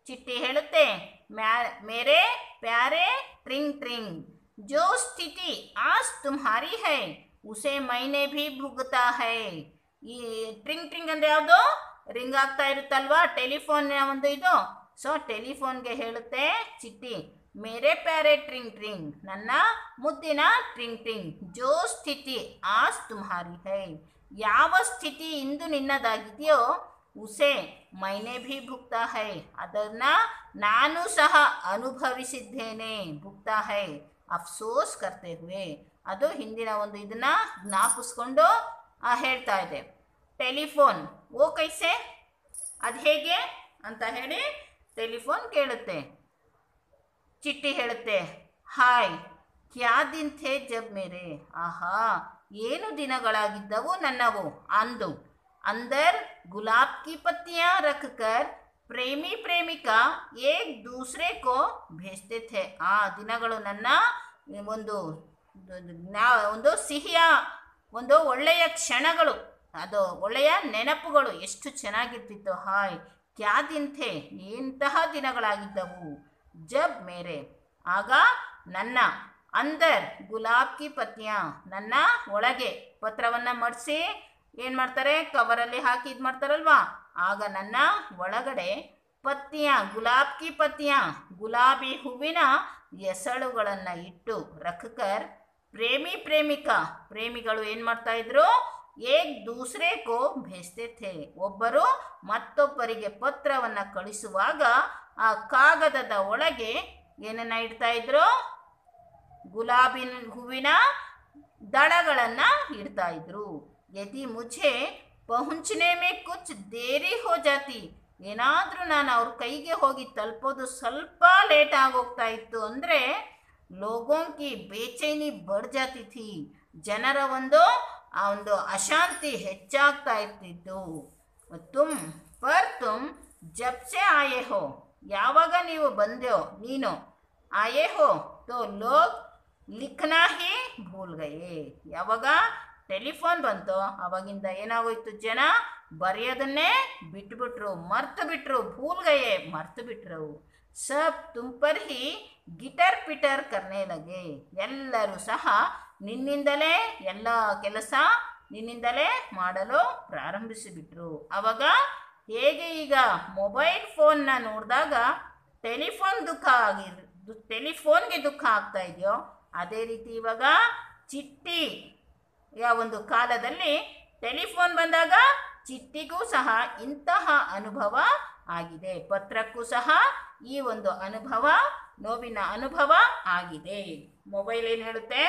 ಚಿಟ್ಟಿ ಹೇಳುತ್ತೆ ಮ್ಯಾ- ಮೇರೆ ಪ್ಯಾರೆ ಟ್ರಿಂಗ್ ಟ್ರಿಂಗ್ ಜೋ ಸ್ಥಿತಿ ಆಸ್ ತುಮ್ಹಾರಿ ಹೈ ಉಸೆ ಮೈನೆ ಭಿ ಭುಗ್ತಾ ಹೈ ಈ ಟ್ರಿಂಗ್ ಟ್ರಿಂಗ್ ಅಂದ್ರೆ ಯಾವುದು ರಿಂಗ್ ಆಗ್ತಾ ಇರುತ್ತಲ್ವಾ ಟೆಲಿಫೋನ್ ಒಂದು ಇದು ಸೊ ಟೆಲಿಫೋನ್ಗೆ ಹೇಳುತ್ತೆ ಚಿಟ್ಟಿ ಮೇರೆ ಪ್ಯಾರೆ ಟ್ರಿಂಗ್ ಟ್ರಿಂಗ್ ನನ್ನ ಮುದ್ದಿನ ಟ್ರಿಂಗ್ ಟ್ರಿಂಗ್ ಜೋ ಸ್ಥಿತಿ ಆಸ್ ತುಮ್ಹಾರಿ ಹೈ ಯಾವ ಸ್ಥಿತಿ ಇಂದು ನಿನ್ನದಾಗಿದೆಯೋ ಉಸೆ ಮೈನೆ ಭಿ ಭುಕ್ತಾ ಹೈ ಅದನ್ನ ನಾನು ಸಹ ಅನುಭವಿಸಿದ್ದೇನೆ ಭುಕ್ತಾ ಹೈ ಅಫ್ಸೋಸ್ ಕರ್ತೆ ಹುವೆ ಅದು ಹಿಂದಿನ ಒಂದು ಇದನ್ನ ಜ್ಞಾಪಿಸ್ಕೊಂಡು ಆ, ಹೇಳ್ತಾ ಇದೆ ಟೆಲಿಫೋನ್ ಓ ಕೈಸೆ ಅದು ಹೇಗೆ ಅಂತ ಹೇಳಿ ಟೆಲಿಫೋನ್ ಕೇಳುತ್ತೆ ಚಿಟ್ಟಿ ಹೇಳುತ್ತೆ ಹಾಯ್ ಕ್ಯಾ ದಿನ್ ಥೇ ಜಬ್ ಮೇರೆ ಆಹಾ ಏನು ದಿನಗಳಾಗಿದ್ದವು ನನ್ನವು ಅಂದು ಅಂದರ್ ಗುಲಾಬ್ ಕಿ ಪತ್ತಿಯಾ ರಖ್ ಕರ್ ಪ್ರೇಮಿ ಪ್ರೇಮಿಕಾ ಏಕ್ ದೂಸರೆ ಕೋ ಭೇಜ್ತೆ ಥೆ ಆ ದಿನಗಳು ನನ್ನ ಒಂದು ನಾ- ಒಂದು ಸಿಹಿಯ ಒಂದು ಒಳ್ಳೆಯ ಕ್ಷಣಗಳು ಅದು ಒಳ್ಳೆಯ ನೆನಪುಗಳು ಎಷ್ಟು ಚೆನ್ನಾಗಿರ್ತಿತ್ತು ಹಾಯ್ ಕ್ಯಾ ದಿನ್ಥೆ ಎಂತಹ ದಿನಗಳಾಗಿದ್ದವು ಜಬ್ ಮೇರೆ ಆಗ ನನ್ನ ಅಂದರ್ ಗುಲಾಬ್ ಕಿ ಪತ್ಯ ನನ್ನ ಒಳಗೆ ಪತ್ರವನ್ನು ಮಡಿಸಿ ಏನು ಮಾಡ್ತಾರೆ ಕವರಲ್ಲಿ ಹಾಕಿ ಇದು ಮಾಡ್ತಾರಲ್ವಾ ಆಗ ನನ್ನ ಒಳಗಡೆ ಪತ್ಯ ಗುಲಾಬ್ ಕಿ ಪತ್ಯ ಗುಲಾಬಿ ಹೂವಿನ ಎಸಳುಗಳನ್ನು ಇಟ್ಟು ರಖಕರ್ ಪ್ರೇಮಿ ಪ್ರೇಮಿಕಾ ಪ್ರೇಮಿಗಳು ಏನು ಮಾಡ್ತಾ ಇದ್ರು ಏಕ್ ದೂಸರೆ ಕೋ ಭೇಜ್ತೆ ಥೆ ಒಬ್ಬರು ಮತ್ತೊಬ್ಬರಿಗೆ ಪತ್ರವನ್ನು ಕಳಿಸುವಾಗ ಆ ಕಾಗದದ ಒಳಗೆ ಏನನ್ನ ಇಡ್ತಾ ಇದ್ರು ಗುಲಾಬಿನ ಹೂವಿನ ದಳಗಳನ್ನು ಇಡ್ತಾ ಇದ್ರು ಯದಿ ಮುझे ಪಹುಂಚನೆ ಮೇ ಕುಚ್ ದೇರಿ ಹೋ ಜಾತಿ ಏನಾದರೂ ನಾನು ಅವ್ರ ಕೈಗೆ ಹೋಗಿ ತಲುಪೋದು ಸ್ವಲ್ಪ ಲೇಟ್ ಆಗೋಗ್ತಾ ಇತ್ತು ಅಂದರೆ ಲೋಗೋಂ ಕಿ ಬೇಚೈನಿ ಬಡ್ ಜಾತಿ ಥಿ ಜನರ ಒಂದು ಆ ಒಂದು ಅಶಾಂತಿ ಹೆಚ್ಚಾಗ್ತಾ ಇರ್ತಿದ್ದು ತುಮ್ ಪರ್ ತುಮ್ ಜಬ್ಸೆ ಆಯೆ ಹೋ ಯಾವಾಗ ನೀವು ಬಂದೆಯೋ ನೀನು ಆಯೆ ಹೋ ತೋ ಲೋಗ್ ಲಿಖನಾ ಹಿ ಭೂಲ್ ಗಯೇ ಯಾವಾಗ ಟೆಲಿಫೋನ್ ಬಂತು ಅವಾಗಿಂದ ಏನಾಗೋಯ್ತು ಜನ ಬರೆಯೋದನ್ನೇ ಬಿಟ್ಬಿಟ್ರು ಮರ್ತು ಬಿಟ್ರು ಭೂಲ್ ಗಯೇ ಮರ್ತು ಬಿಟ್ರು ಸಬ್ ತುಮ್ ಪರ್ ಹಿ ಗಿಟರ್ ಪಿಟರ್ ಕರ್ನೆ ಲಗೆ ಎಲ್ಲರೂ ಸಹ ನಿನ್ನಿಂದಲೇ ಎಲ್ಲ ಕೆಲಸ ನಿನ್ನಿಂದಲೇ ಮಾಡಲು ಪ್ರಾರಂಭಿಸಿಬಿಟ್ರು ಅವಾಗ ಹೇಗೆ ಈಗ ಮೊಬೈಲ್ ಫೋನ್ನ ನೋಡಿದಾಗ ಟೆಲಿಫೋನ್ ದುಃಖ ಆಗಿರ್ ದು- ಟೆಲಿಫೋನ್ಗೆ ದುಃಖ ಆಗ್ತಾ ಇದೆಯೋ ಅದೇ ರೀತಿ ಇವಾಗ ಚಿಟ್ಟಿ ಯ ಒಂದು ಕಾಲದಲ್ಲಿ ಟೆಲಿಫೋನ್ ಬಂದಾಗ ಚಿಟ್ಟಿಗೂ ಸಹ ಇಂತಹ ಅನುಭವ ಆಗಿದೆ ಪತ್ರಕ್ಕೂ ಸಹ ಈ ಒಂದು ಅನುಭವ ನೋವಿನ ಅನುಭವ ಆಗಿದೆ ಮೊಬೈಲ್ ಏನು ಹೇಳುತ್ತೆ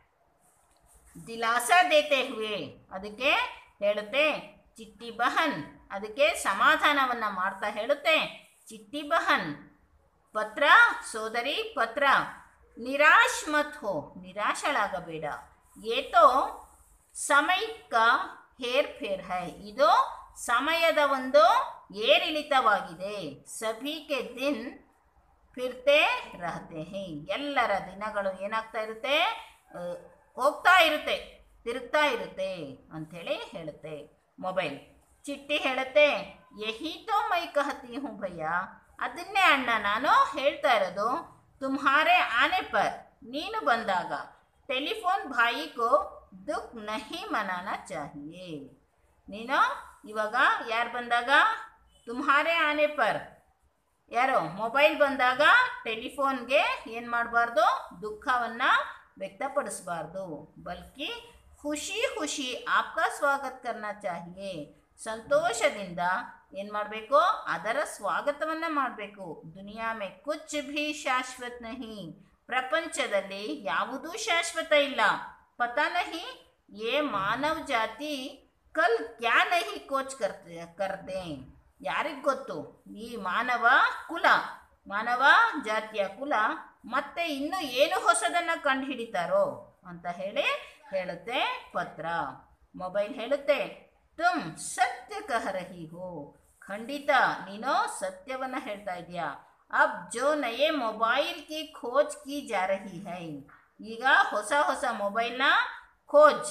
ದಿಲಾಸ ದೇತೆ ಹುವೆ ಅದಕ್ಕೆ ಹೇಳುತ್ತೆ ಚಿಟ್ಟಿ ಬಹನ್ ಅದಕ್ಕೆ ಸಮಾಧಾನವನ್ನ ಮಾಡ್ತಾ ಹೇಳುತ್ತೆ ಚಿಟ್ಟಿ ಬಹನ್ ಪತ್ರ ಸೋದರಿ ಪತ್ರ ನಿರಾಶ್ ಮತ್ ಹೋ ನಿರಾಶಳಾಗಬೇಡ ಏತೋ ಸಮಯಕ್ಕ ಹೇರ್ ಫೇರ್ ಹೈ ಇದು ಸಮಯದ ಒಂದು ಏರಿಳಿತವಾಗಿದೆ ಸಭಿಕೆ ದಿನ್ ಫಿರ್ತೆ ರಹತೆ ಹೇ ಎಲ್ಲರ ದಿನಗಳು ಏನಾಗ್ತಾ ಇರುತ್ತೆ ಆ, ಹೋಗ್ತಾ ಇರುತ್ತೆ ತಿರುಗ್ತಾ ಇರುತ್ತೆ ಅಂಥೇಳಿ ಹೇಳುತ್ತೆ ಮೊಬೈಲ್ ಚಿಟ್ಟಿ ಹೇಳುತ್ತೆ ಯಹಿ ತೋ ಮೈ ಕಹತಿ ಹೂँ ಭಯ್ಯ ಅದನ್ನೇ ಅಣ್ಣ ನಾನು ಹೇಳ್ತಾ ಇರೋದು ತುಮ್ಹಾರೆ ಆನೆ ಪರ್ ನೀನು ಬಂದಾಗ ಟೆಲಿಫೋನ್ ಭಾಯಿ ಕೋ ದುಃಖ್ ನಹಿ ಮನಾನಾ ಚಾಹಿಯೇ ನೀನು ಇವಾಗ ಯಾರು ಬಂದಾಗ ತುಮ್ಹಾರೆ ಆನೆ ಪರ್ ಯಾರು ಮೊಬೈಲ್ ಬಂದಾಗ ಟೆಲಿಫೋನ್ಗೆ ಏನು ಮಾಡಬಾರ್ದು ದುಃಖವನ್ನು ವ್ಯಕ್ತಪಡಿಸಬಾರ್ದು ಬಲ್ಕಿ ಖುಷಿ ಖುಷಿ ಆಪ್ಕಾ ಸ್ವಾಗತ ಕರ್ನಾ ಚಾಹಿಯೇ ಸಂತೋಷದಿಂದ ಏನು ಮಾಡಬೇಕು ಅದರ ಸ್ವಾಗತವನ್ನು ಮಾಡಬೇಕು ದುನಿಯಾ ಮೇ ಕುಚ್ ಭಿ ಶಾಶ್ವತ್ ನಹಿ ಪ್ರಪಂಚದಲ್ಲಿ ಯಾವುದೂ ಶಾಶ್ವತ ಇಲ್ಲ ಪತಾ ನಹಿ ಏ ಮಾನವ ಜಾತಿ ಕಲ್ ಕ್ಯಾ ನಹಿ ಕೋಚ್ ಕರ್ತೆ ಕರ್ದೆ ಯಾರಿಗೆ ಗೊತ್ತು ಈ ಮಾನವ ಕುಲ ಮಾನವ ಜಾತಿಯ ಕುಲ ಮತ್ತೆ ಇನ್ನು ಏನು ಹೊಸದನ್ನು ಕಂಡು ಹಿಡಿತಾರೋ ಅಂತ ಹೇಳಿ ಹೇಳುತ್ತೆ ಪತ್ರ ಮೊಬೈಲ್ ಹೇಳುತ್ತೆ ತುಮ್ ಸತ್ಯ ಕಹ ರಹಿ ಹೋ ಖಂಡಿತ ನೀನು ಸತ್ಯವನ್ನ ಹೇಳ್ತಾ ಇದೀಯಾ ಅಬ್ ಜೋ ನಯೇ ಮೊಬೈಲ್ ಕಿ ಖೋಜ್ ಕಿ ಜಾ ರಹಿ ಹೈ ಈಗ ಹೊಸ ಹೊಸ ಮೊಬೈಲ್ನ ಖೋಜ್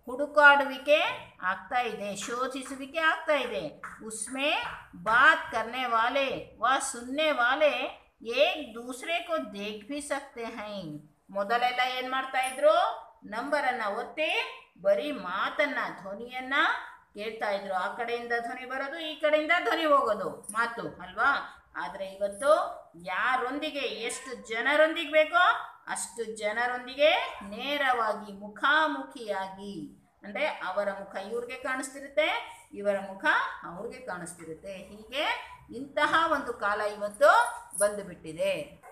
ಹುಡುಕಾಡುವಿಕೆ ಆಗ್ತಾ ಇದೆ ಶೋಧಿಸುವಿಕೆ ಆಗ್ತಾ ಇದೆ ಉಸ್ಮೆ ಬಾತ್ ಕರ್ನೆ ವಾಲೆ ವ ಸುನ್ನೆ ವಾಲೆ ಏಕ್ ದೂಸರೆ ಕೋ ದೇಖ್ ಭಿ ಸಕ್ತೆ ಹೈ ಮೊದಲೆಲ್ಲ ಏನು ಮಾಡ್ತಾ ಇದ್ರು ನಂಬರನ್ನ ಒತ್ತಿ ಬರೀ ಮಾತನ್ನ ಧ್ವನಿಯನ್ನ ಕೇಳ್ತಾ ಇದ್ರು ಆ ಕಡೆಯಿಂದ ಧ್ವನಿ ಬರೋದು ಈ ಕಡೆಯಿಂದ ಧ್ವನಿ ಹೋಗೋದು ಮಾತು ಅಲ್ವಾ ಆದರೆ ಇವತ್ತು ಯಾರೊಂದಿಗೆ ಎಷ್ಟು ಜನರೊಂದಿಗೆ ಬೇಕೋ ಅಷ್ಟು ಜನರೊಂದಿಗೆ ನೇರವಾಗಿ ಮುಖಾಮುಖಿಯಾಗಿ ಅಂದರೆ ಅವರ ಮುಖ ಇವ್ರಿಗೆ ಕಾಣಿಸ್ತಿರುತ್ತೆ ಇವರ ಮುಖ ಅವ್ರಿಗೆ ಕಾಣಿಸ್ತಿರುತ್ತೆ ಹೀಗೆ ಇಂತಹ ಒಂದು ಕಾಲ ಇವತ್ತು ಬಂದುಬಿಟ್ಟಿದೆ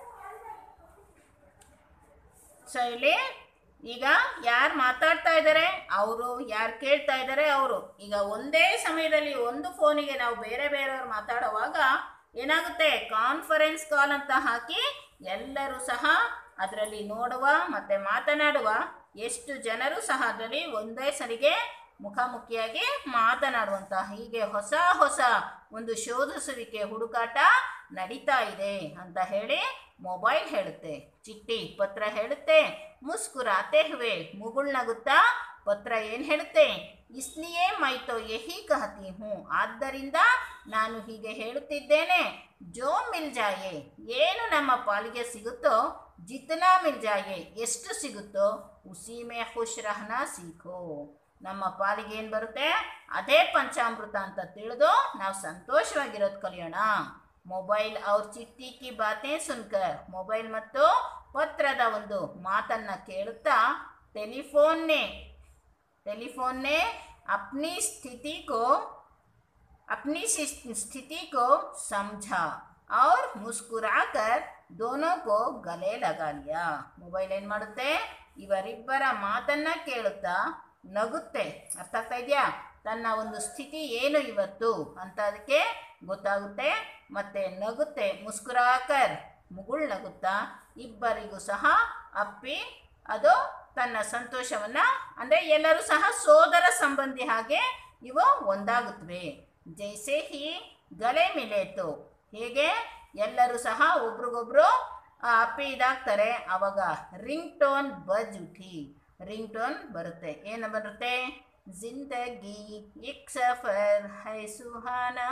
ಸೊ ಇಲ್ಲಿ ಈಗ ಯಾರು ಮಾತಾಡ್ತಾ ಇದ್ದಾರೆ ಅವರು ಯಾರು ಕೇಳ್ತಾ ಇದ್ದಾರೆ ಅವರು ಈಗ ಒಂದೇ ಸಮಯದಲ್ಲಿ ಒಂದು ಫೋನಿಗೆ ನಾವು ಬೇರೆ ಬೇರೆಯವ್ರು ಮಾತಾಡುವಾಗ ಏನಾಗುತ್ತೆ ಕಾನ್ಫರೆನ್ಸ್ ಕಾಲ್ ಅಂತ ಹಾಕಿ ಎಲ್ಲರೂ ಸಹ ಅದರಲ್ಲಿ ನೋಡುವ ಮತ್ತು ಮಾತನಾಡುವ ಎಷ್ಟು ಜನರು ಸಹ ಅದರಲ್ಲಿ ಒಂದೇ ಸರಿಗೆ ಮುಖಾಮುಖಿಯಾಗಿ ಮಾತನಾಡುವಂತ ಹೀಗೆ ಹೊಸ ಹೊಸ ಒಂದು ಶೋಧಿಸುವಿಕೆ ಹುಡುಕಾಟ ನಡೀತಾ ಇದೆ ಅಂತ ಹೇಳಿ ಮೊಬೈಲ್ ಹೇಳುತ್ತೆ ಚಿಟ್ಟಿ ಪತ್ರ ಹೇಳುತ್ತೆ ಮುಸ್ಕುರಾತೆ ಹುವೆ ಮುಗುಳ್ನಗುತ್ತಾ ಪತ್ರ ಏನು ಹೇಳುತ್ತೆ ಇಸ್ಲಿಯೇ ಮೈತೋ ಯಹಿ ಕಹತಿ ಹೂ ಆದ್ದರಿಂದ ನಾನು ಹೀಗೆ ಹೇಳುತ್ತಿದ್ದೇನೆ ಜೋ ಮಿಲ್ ಜಾಯೆ ಏನು ನಮ್ಮ ಪಾಲಿಗೆ ಸಿಗುತ್ತೋ ಜಿತನಾ ಮಿಲ್ ಜಾಯೆ ಎಷ್ಟು ಸಿಗುತ್ತೋ ಉಸಿ ಮೇ ಖುಷ್ ರಹನಾ ಸೀಖೋ ನಮ್ಮ ಪಾಲಿಗೆ ಏನು ಬರುತ್ತೆ ಅದೇ ಪಂಚಾಮೃತ ಅಂತ ತಿಳಿದು ನಾವು ಸಂತೋಷವಾಗಿರೋದು ಕಲಿಯೋಣ ಮೊಬೈಲ್ ಅವ್ರ ಚಿಟ್ಟಿ ಕಿ ಬಾತೆ ಸುನ್ಕರ್ ಮೊಬೈಲ್ ಮತ್ತು ಪತ್ರದ ಒಂದು ಮಾತನ್ನ ಕೇಳುತ್ತಾ ಟೆಲಿಫೋನ್ನೇ टेलीफोन ने अपनी स्थिति को अपनी सि- स्थिति को समझा और मुस्कुराकर दोनों को गले लगा लिया ಮೊಬೈಲ್ ಏನು ಮಾಡುತ್ತೆ ಇವರಿಬ್ಬರ ಮಾತನ್ನ ಕೇಳುತ್ತಾ ನಗುತ್ತೆ ಅರ್ಥ ಆಗ್ತಾ ಇದೆಯಾ ತನ್ನ ಒಂದು ಸ್ಥಿತಿ ಏನು ಇವತ್ತು ಅಂತ ಅದಕ್ಕೆ ಗೊತ್ತಾಗುತ್ತೆ ಮತ್ತೆ ನಗುತ್ತೆ ಮುಸ್ಕುರಾಕರ್ ಮುಗುಳ್ ನಗುತ್ತಾ ಇಬ್ಬರಿಗೂ ಸಹ ಅಪ್ಪಿ ಅದು ತನ್ನ ಸಂತೋಷವನ್ನ ಅಂದರೆ ಎಲ್ಲರೂ ಸಹ ಸೋದರ ಸಂಬಂಧಿ ಹಾಗೆ ಇವು ಒಂದಾಗುತ್ತವೆ ಜೈಸೆ ಹಿ ಗಲೆ ಮಿಲೇತು ಹೇಗೆ ಎಲ್ಲರೂ ಸಹ ಒಬ್ರಿಗೊಬ್ರು ಆ, ಅಪ್ಪಿ ಇದಾಗ್ತಾರೆ ಅವಾಗ ರಿಂಗ್ ಟೋನ್ ಬಜ್ ಉಠಿ ರಿಂಗ್ ಟೋನ್ ಬರುತ್ತೆ ಏನು ಬರುತ್ತೆ ಜಿಂದಗಿ ಇಕ್ ಸಫರ್ ಹೈ ಸುಹಾನಾ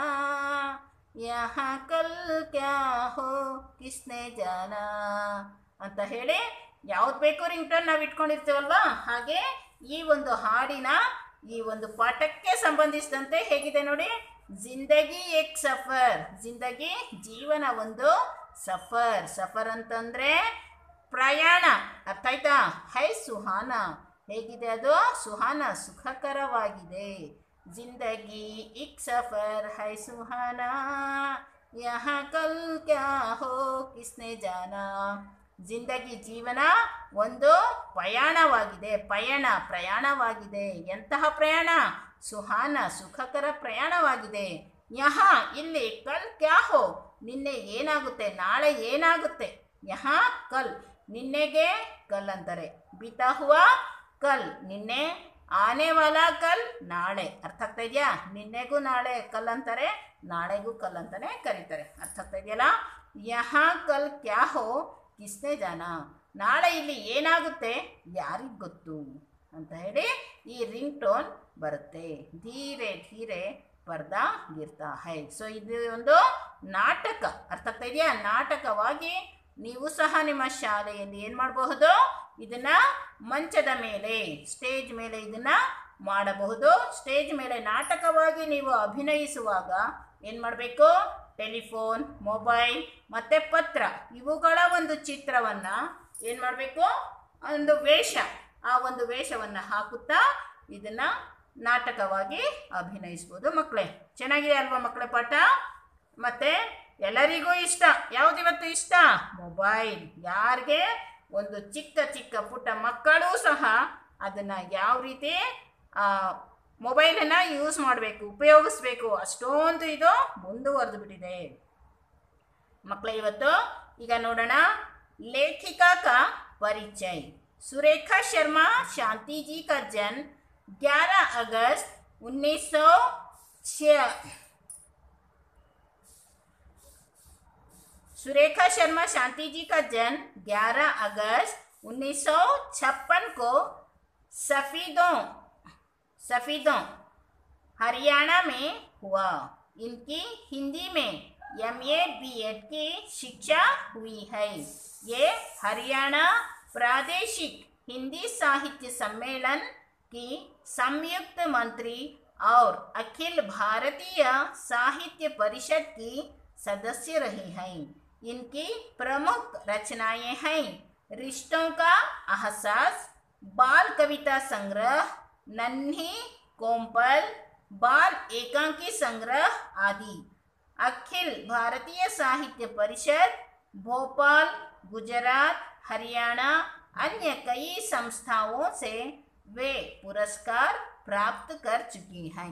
ಯಹಾ ಕಲ್ ಕ್ಯಾ ಹೋ ಕಿಸ್ನೆ ಜಾನಾ ಅಂತ ಹೇಳಿ ಯಾವ್ದು ಬೇಕು ರಿಂಗ್ ಟೋನ್ ನಾವು ಇಟ್ಕೊಂಡಿರ್ತೀವಲ್ವಾ ಹಾಗೆ ಈ ಒಂದು ಹಾಡಿನ ಈ ಒಂದು ಪಾಠಕ್ಕೆ ಸಂಬಂಧಿಸಿದಂತೆ ಹೇಗಿದೆ ನೋಡಿ ಜಿಂದಗಿ ಏಕ್ ಸಫರ್ ಜಿಂದಗಿ ಜೀವನ ಒಂದು ಸಫರ್ ಸಫರ್ ಅಂತಂದ್ರೆ ಪ್ರಯಾಣ ಅರ್ಥ ಆಯ್ತಾ ಹೈ ಸುಹಾನ ಹೇಗಿದೆ ಅದು ಸುಹಾನ ಸುಖಕರವಾಗಿದೆ ಜಿಂದಗಿ ಇಕ್ ಸಫರ್ ಹೈ ಸುಹಾನ ಯಹ ಕಲ್ ಕ್ಯಾ ಹೋ ಕಿಸ್ನೆ ಜಾನಾ ಜಿಂದಗಿ ಜೀವನ ಒಂದು ಪ್ರಯಾಣವಾಗಿದೆ ಪಯಣ ಪ್ರಯಾಣವಾಗಿದೆ ಎಂತಹ ಪ್ರಯಾಣ ಸುಹಾನ ಸುಖಕರ ಪ್ರಯಾಣವಾಗಿದೆ ಯಹ ಇಲ್ಲಿ ಕಲ್ ಕ್ಯಾ ಹೋ ನಿನ್ನೆ ಏನಾಗುತ್ತೆ ನಾಳೆ ಏನಾಗುತ್ತೆ ಯಹ ಕಲ್ ನಿನ್ನೆಗೆ ಕಲ್ ಅಂತಾರೆ ಬಿತಾ ಹುವಾ ಕಲ್ ನಿನ್ನೆ ಆನೆ ವಾಲ ಕಲ್ ನಾಳೆ ಅರ್ಥ ಆಗ್ತಾ ಇದೆಯಾ ನಿನ್ನೆಗೂ ನಾಳೆ ಕಲ್ ಅಂತಾರೆ ನಾಳೆಗೂ ಕಲ್ ಅಂತಾನೆ ಕರೀತಾರೆ ಅರ್ಥ ಆಗ್ತಾ ಇದೆಯಲ್ಲ ಯಹ ಕಲ್ ಕ್ಯಾ ಹೋ ಕಿಸ್ನೆ ಜಾನ ನಾಳೆ ಇಲ್ಲಿ ಏನಾಗುತ್ತೆ ಯಾರಿಗೆ ಗೊತ್ತು ಅಂತ ಹೇಳಿ ಈ ರಿಂಗ್ ಟೋನ್ ಬರುತ್ತೆ ಧೀರೆ ಧೀರೆ ಪರ್ದಾ ಗಿರ್ತಾ ಹೈ ಸೊ ಇದು ಒಂದು ನಾಟಕ ಅರ್ಥ ಆಗ್ತಾ ಇದೆಯಾ ನಾಟಕವಾಗಿ ನೀವು ಸಹ ನಿಮ್ಮ ಶಾಲೆಯಲ್ಲಿ ಏನು ಮಾಡಬಹುದು ಇದನ್ನ ಮಂಚದ ಮೇಲೆ ಸ್ಟೇಜ್ ಮೇಲೆ ಇದನ್ನ ಮಾಡಬಹುದು ಸ್ಟೇಜ್ ಮೇಲೆ ನಾಟಕವಾಗಿ ನೀವು ಅಭಿನಯಿಸುವಾಗ ಏನು ಮಾಡಬೇಕು ಟೆಲಿಫೋನ್ ಮೊಬೈಲ್ ಮತ್ತು ಪತ್ರ ಇವುಗಳ ಒಂದು ಚಿತ್ರವನ್ನು ಏನು ಮಾಡಬೇಕು ಒಂದು ವೇಷ ಆ ಒಂದು ವೇಷವನ್ನು ಹಾಕುತ್ತಾ ಇದನ್ನು ನಾಟಕವಾಗಿ ಅಭಿನಯಿಸ್ಬೋದು ಮಕ್ಕಳೇ ಚೆನ್ನಾಗಿದೆ ಅಲ್ವಾ ಮಕ್ಕಳೇ ಪಾಠ ಮತ್ತು ಎಲ್ಲರಿಗೂ ಇಷ್ಟ ಯಾವುದಿವತ್ತು ಇಷ್ಟ ಮೊಬೈಲ್ ಯಾರಿಗೆ ಒಂದು ಚಿಕ್ಕ ಚಿಕ್ಕ ಪುಟ್ಟ ಮಕ್ಕಳೂ ಸಹ ಅದನ್ನು ಯಾವ ರೀತಿ ಮೊಬೈಲನ್ನು ಯೂಸ್ ಮಾಡಬೇಕು ಉಪಯೋಗಿಸ್ಬೇಕು ಅಷ್ಟೊಂದು ಇದು ಮುಂದುವರೆದು ಬಿಟ್ಟಿದೆ ಮಕ್ಕಳ ಇವತ್ತು ಈಗ ನೋಡೋಣ लेखिका का परिचय सुरेखा शर्मा शांति जी का जन्म 11 अगस्त 1906 सुरेखा शर्मा शांति जी का जन्म 11 अगस्त 1956 को सफीदों सफ़ीदों हरियाणा में हुआ इनकी हिंदी में एम ए बी एड की शिक्षा हुई है ये हरियाणा प्रादेशिक हिंदी साहित्य सम्मेलन की संयुक्त मंत्री और अखिल भारतीय साहित्य परिषद की सदस्य रही हैं इनकी प्रमुख रचनाएं हैं रिश्तों का एहसास बाल कविता संग्रह नन्ही कोम्पल बाल एकांकी संग्रह आदि अखिल भारतीय साहित्य परिषद भोपाल गुजरात हरियाणा अन्य कई संस्थाओं से वे पुरस्कार प्राप्त कर चुकी हैं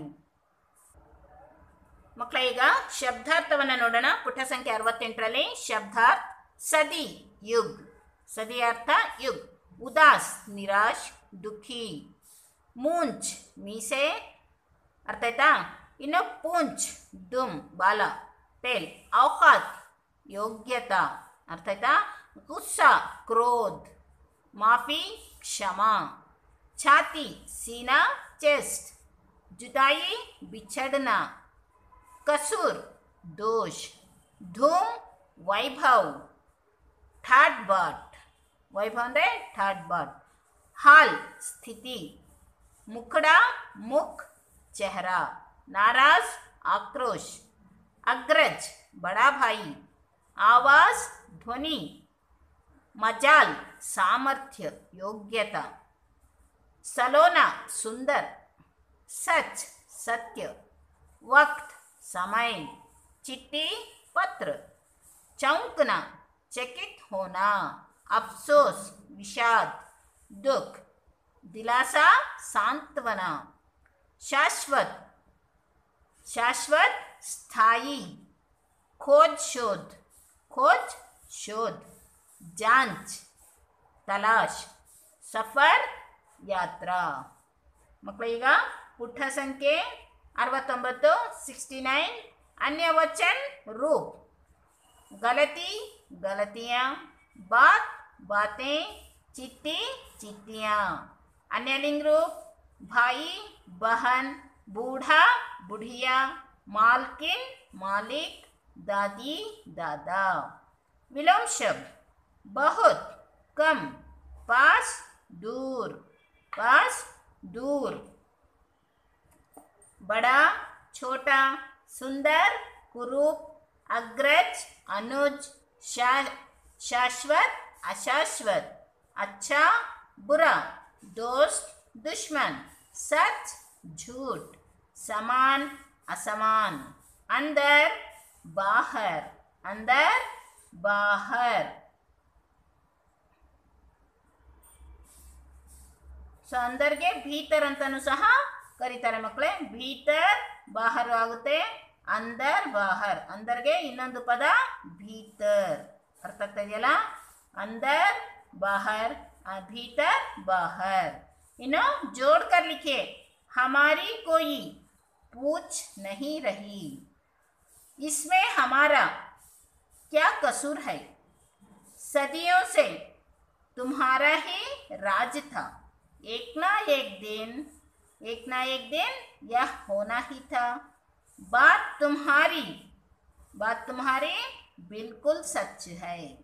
ಮಕ್ಕಳ ಈಗ ಶಬ್ದಾರ್ಥವನ್ನು ನೋಡೋಣ ಪುಟ ಸಂಖ್ಯೆ ಅರವತ್ತೆಂಟರಲ್ಲಿ ಶಬ್ದಾರ್ಥ ಸದಿ ಯುಗ್ ಸದಿ ಅರ್ಥ ಯುಗ್ ಉದಾಸ್ ನಿರಾಶ್ ದುಃಖಿ ಮೂಂಚ್ ಮೀಸೆ ಅರ್ಥ ಆಯ್ತಾ ಇನ್ನು ಪೂಂಚ್ ದುಮ್ ಬಾಲ ಟೇಲ್ ಔಕಾತ್ ಯೋಗ್ಯತಾ ಅರ್ಥ ಆಯ್ತಾ ಗುಸ್ಸಾ ಕ್ರೋಧ್ ಮಾಫಿ ಕ್ಷಮಾ छाती सीना चेस्ट जुदाई बिछड़ना कसूर दोष धूम वैभव ठाट बाट वैभव ಅಂದರೆ ठाट बाट हाल स्थिति मुखड़ा मुख चेहरा नाराज आक्रोश अग्रज बड़ा भाई आवाज ध्वनि मजाल सामर्थ्य योग्यता सलोना सुंदर सच सत्य वक्त समय चिट्ठी पत्र चौंकना चकित होना अफसोस विषाद दुख दिलासा सांत्वना शाश्वत शाश्वत स्थायी खोज शोध खोज शोध जांच तलाश सफर ಯಾತ್ರಾ ಮಕ್ಕಳು ಈಗ ಪುಟ ಸಂಖ್ಯೆ ಅರವತ್ತೊಂಬತ್ತು ಸಿಕ್ಸ್ಟಿ ನೈನ್ ಅನ್ಯವಚನ್ ರೂಪ್ ಗಲತಿ ಗಲತಿಯಾँ बात बातें चिट्ठी चिट्ठियाँ अन्यलिंग रूप भाई बहन बूढ़ा बुढ़िया मालकिन मालिक दादी दादा विलोम शब्द बहुत कम पास दूर पास दूर बड़ा छोटा सुंदर कुरूप अग्रज अनुज शा- शाश्वत अशाश्वत अच्छा बुरा दोस्त दुश्मन सच झूठ समान असमान अंदर बाहर अंदर बाहर ಸೊ ಅಂದರ್ಗೆ ಭೀತರ್ ಅಂತಲೂ ಸಹ ಕರೀತಾರೆ ಮಕ್ಕಳೇ ಭೀತರ್ ಬಾಹರ್ ಆಗುತ್ತೆ ಅಂದರ್ ಬಾಹರ್ ಅಂದರ್ಗೆ ಇನ್ನೊಂದು ಪದ ಭೀತರ್ ಅರ್ಥ ಆಗ್ತಾ ಇದೆಯಲ್ಲ अंदर बाहर आ, भीतर बाहर इनो जोड़ कर लिखे हमारी कोई पूछ नहीं रही इसमें हमारा क्या कसूर है सदियों से तुम्हारा ही राज था एक ना एक दिन एक ना एक दिन यह होना ही था बात तुम्हारी बात तुम्हारी बिल्कुल सच है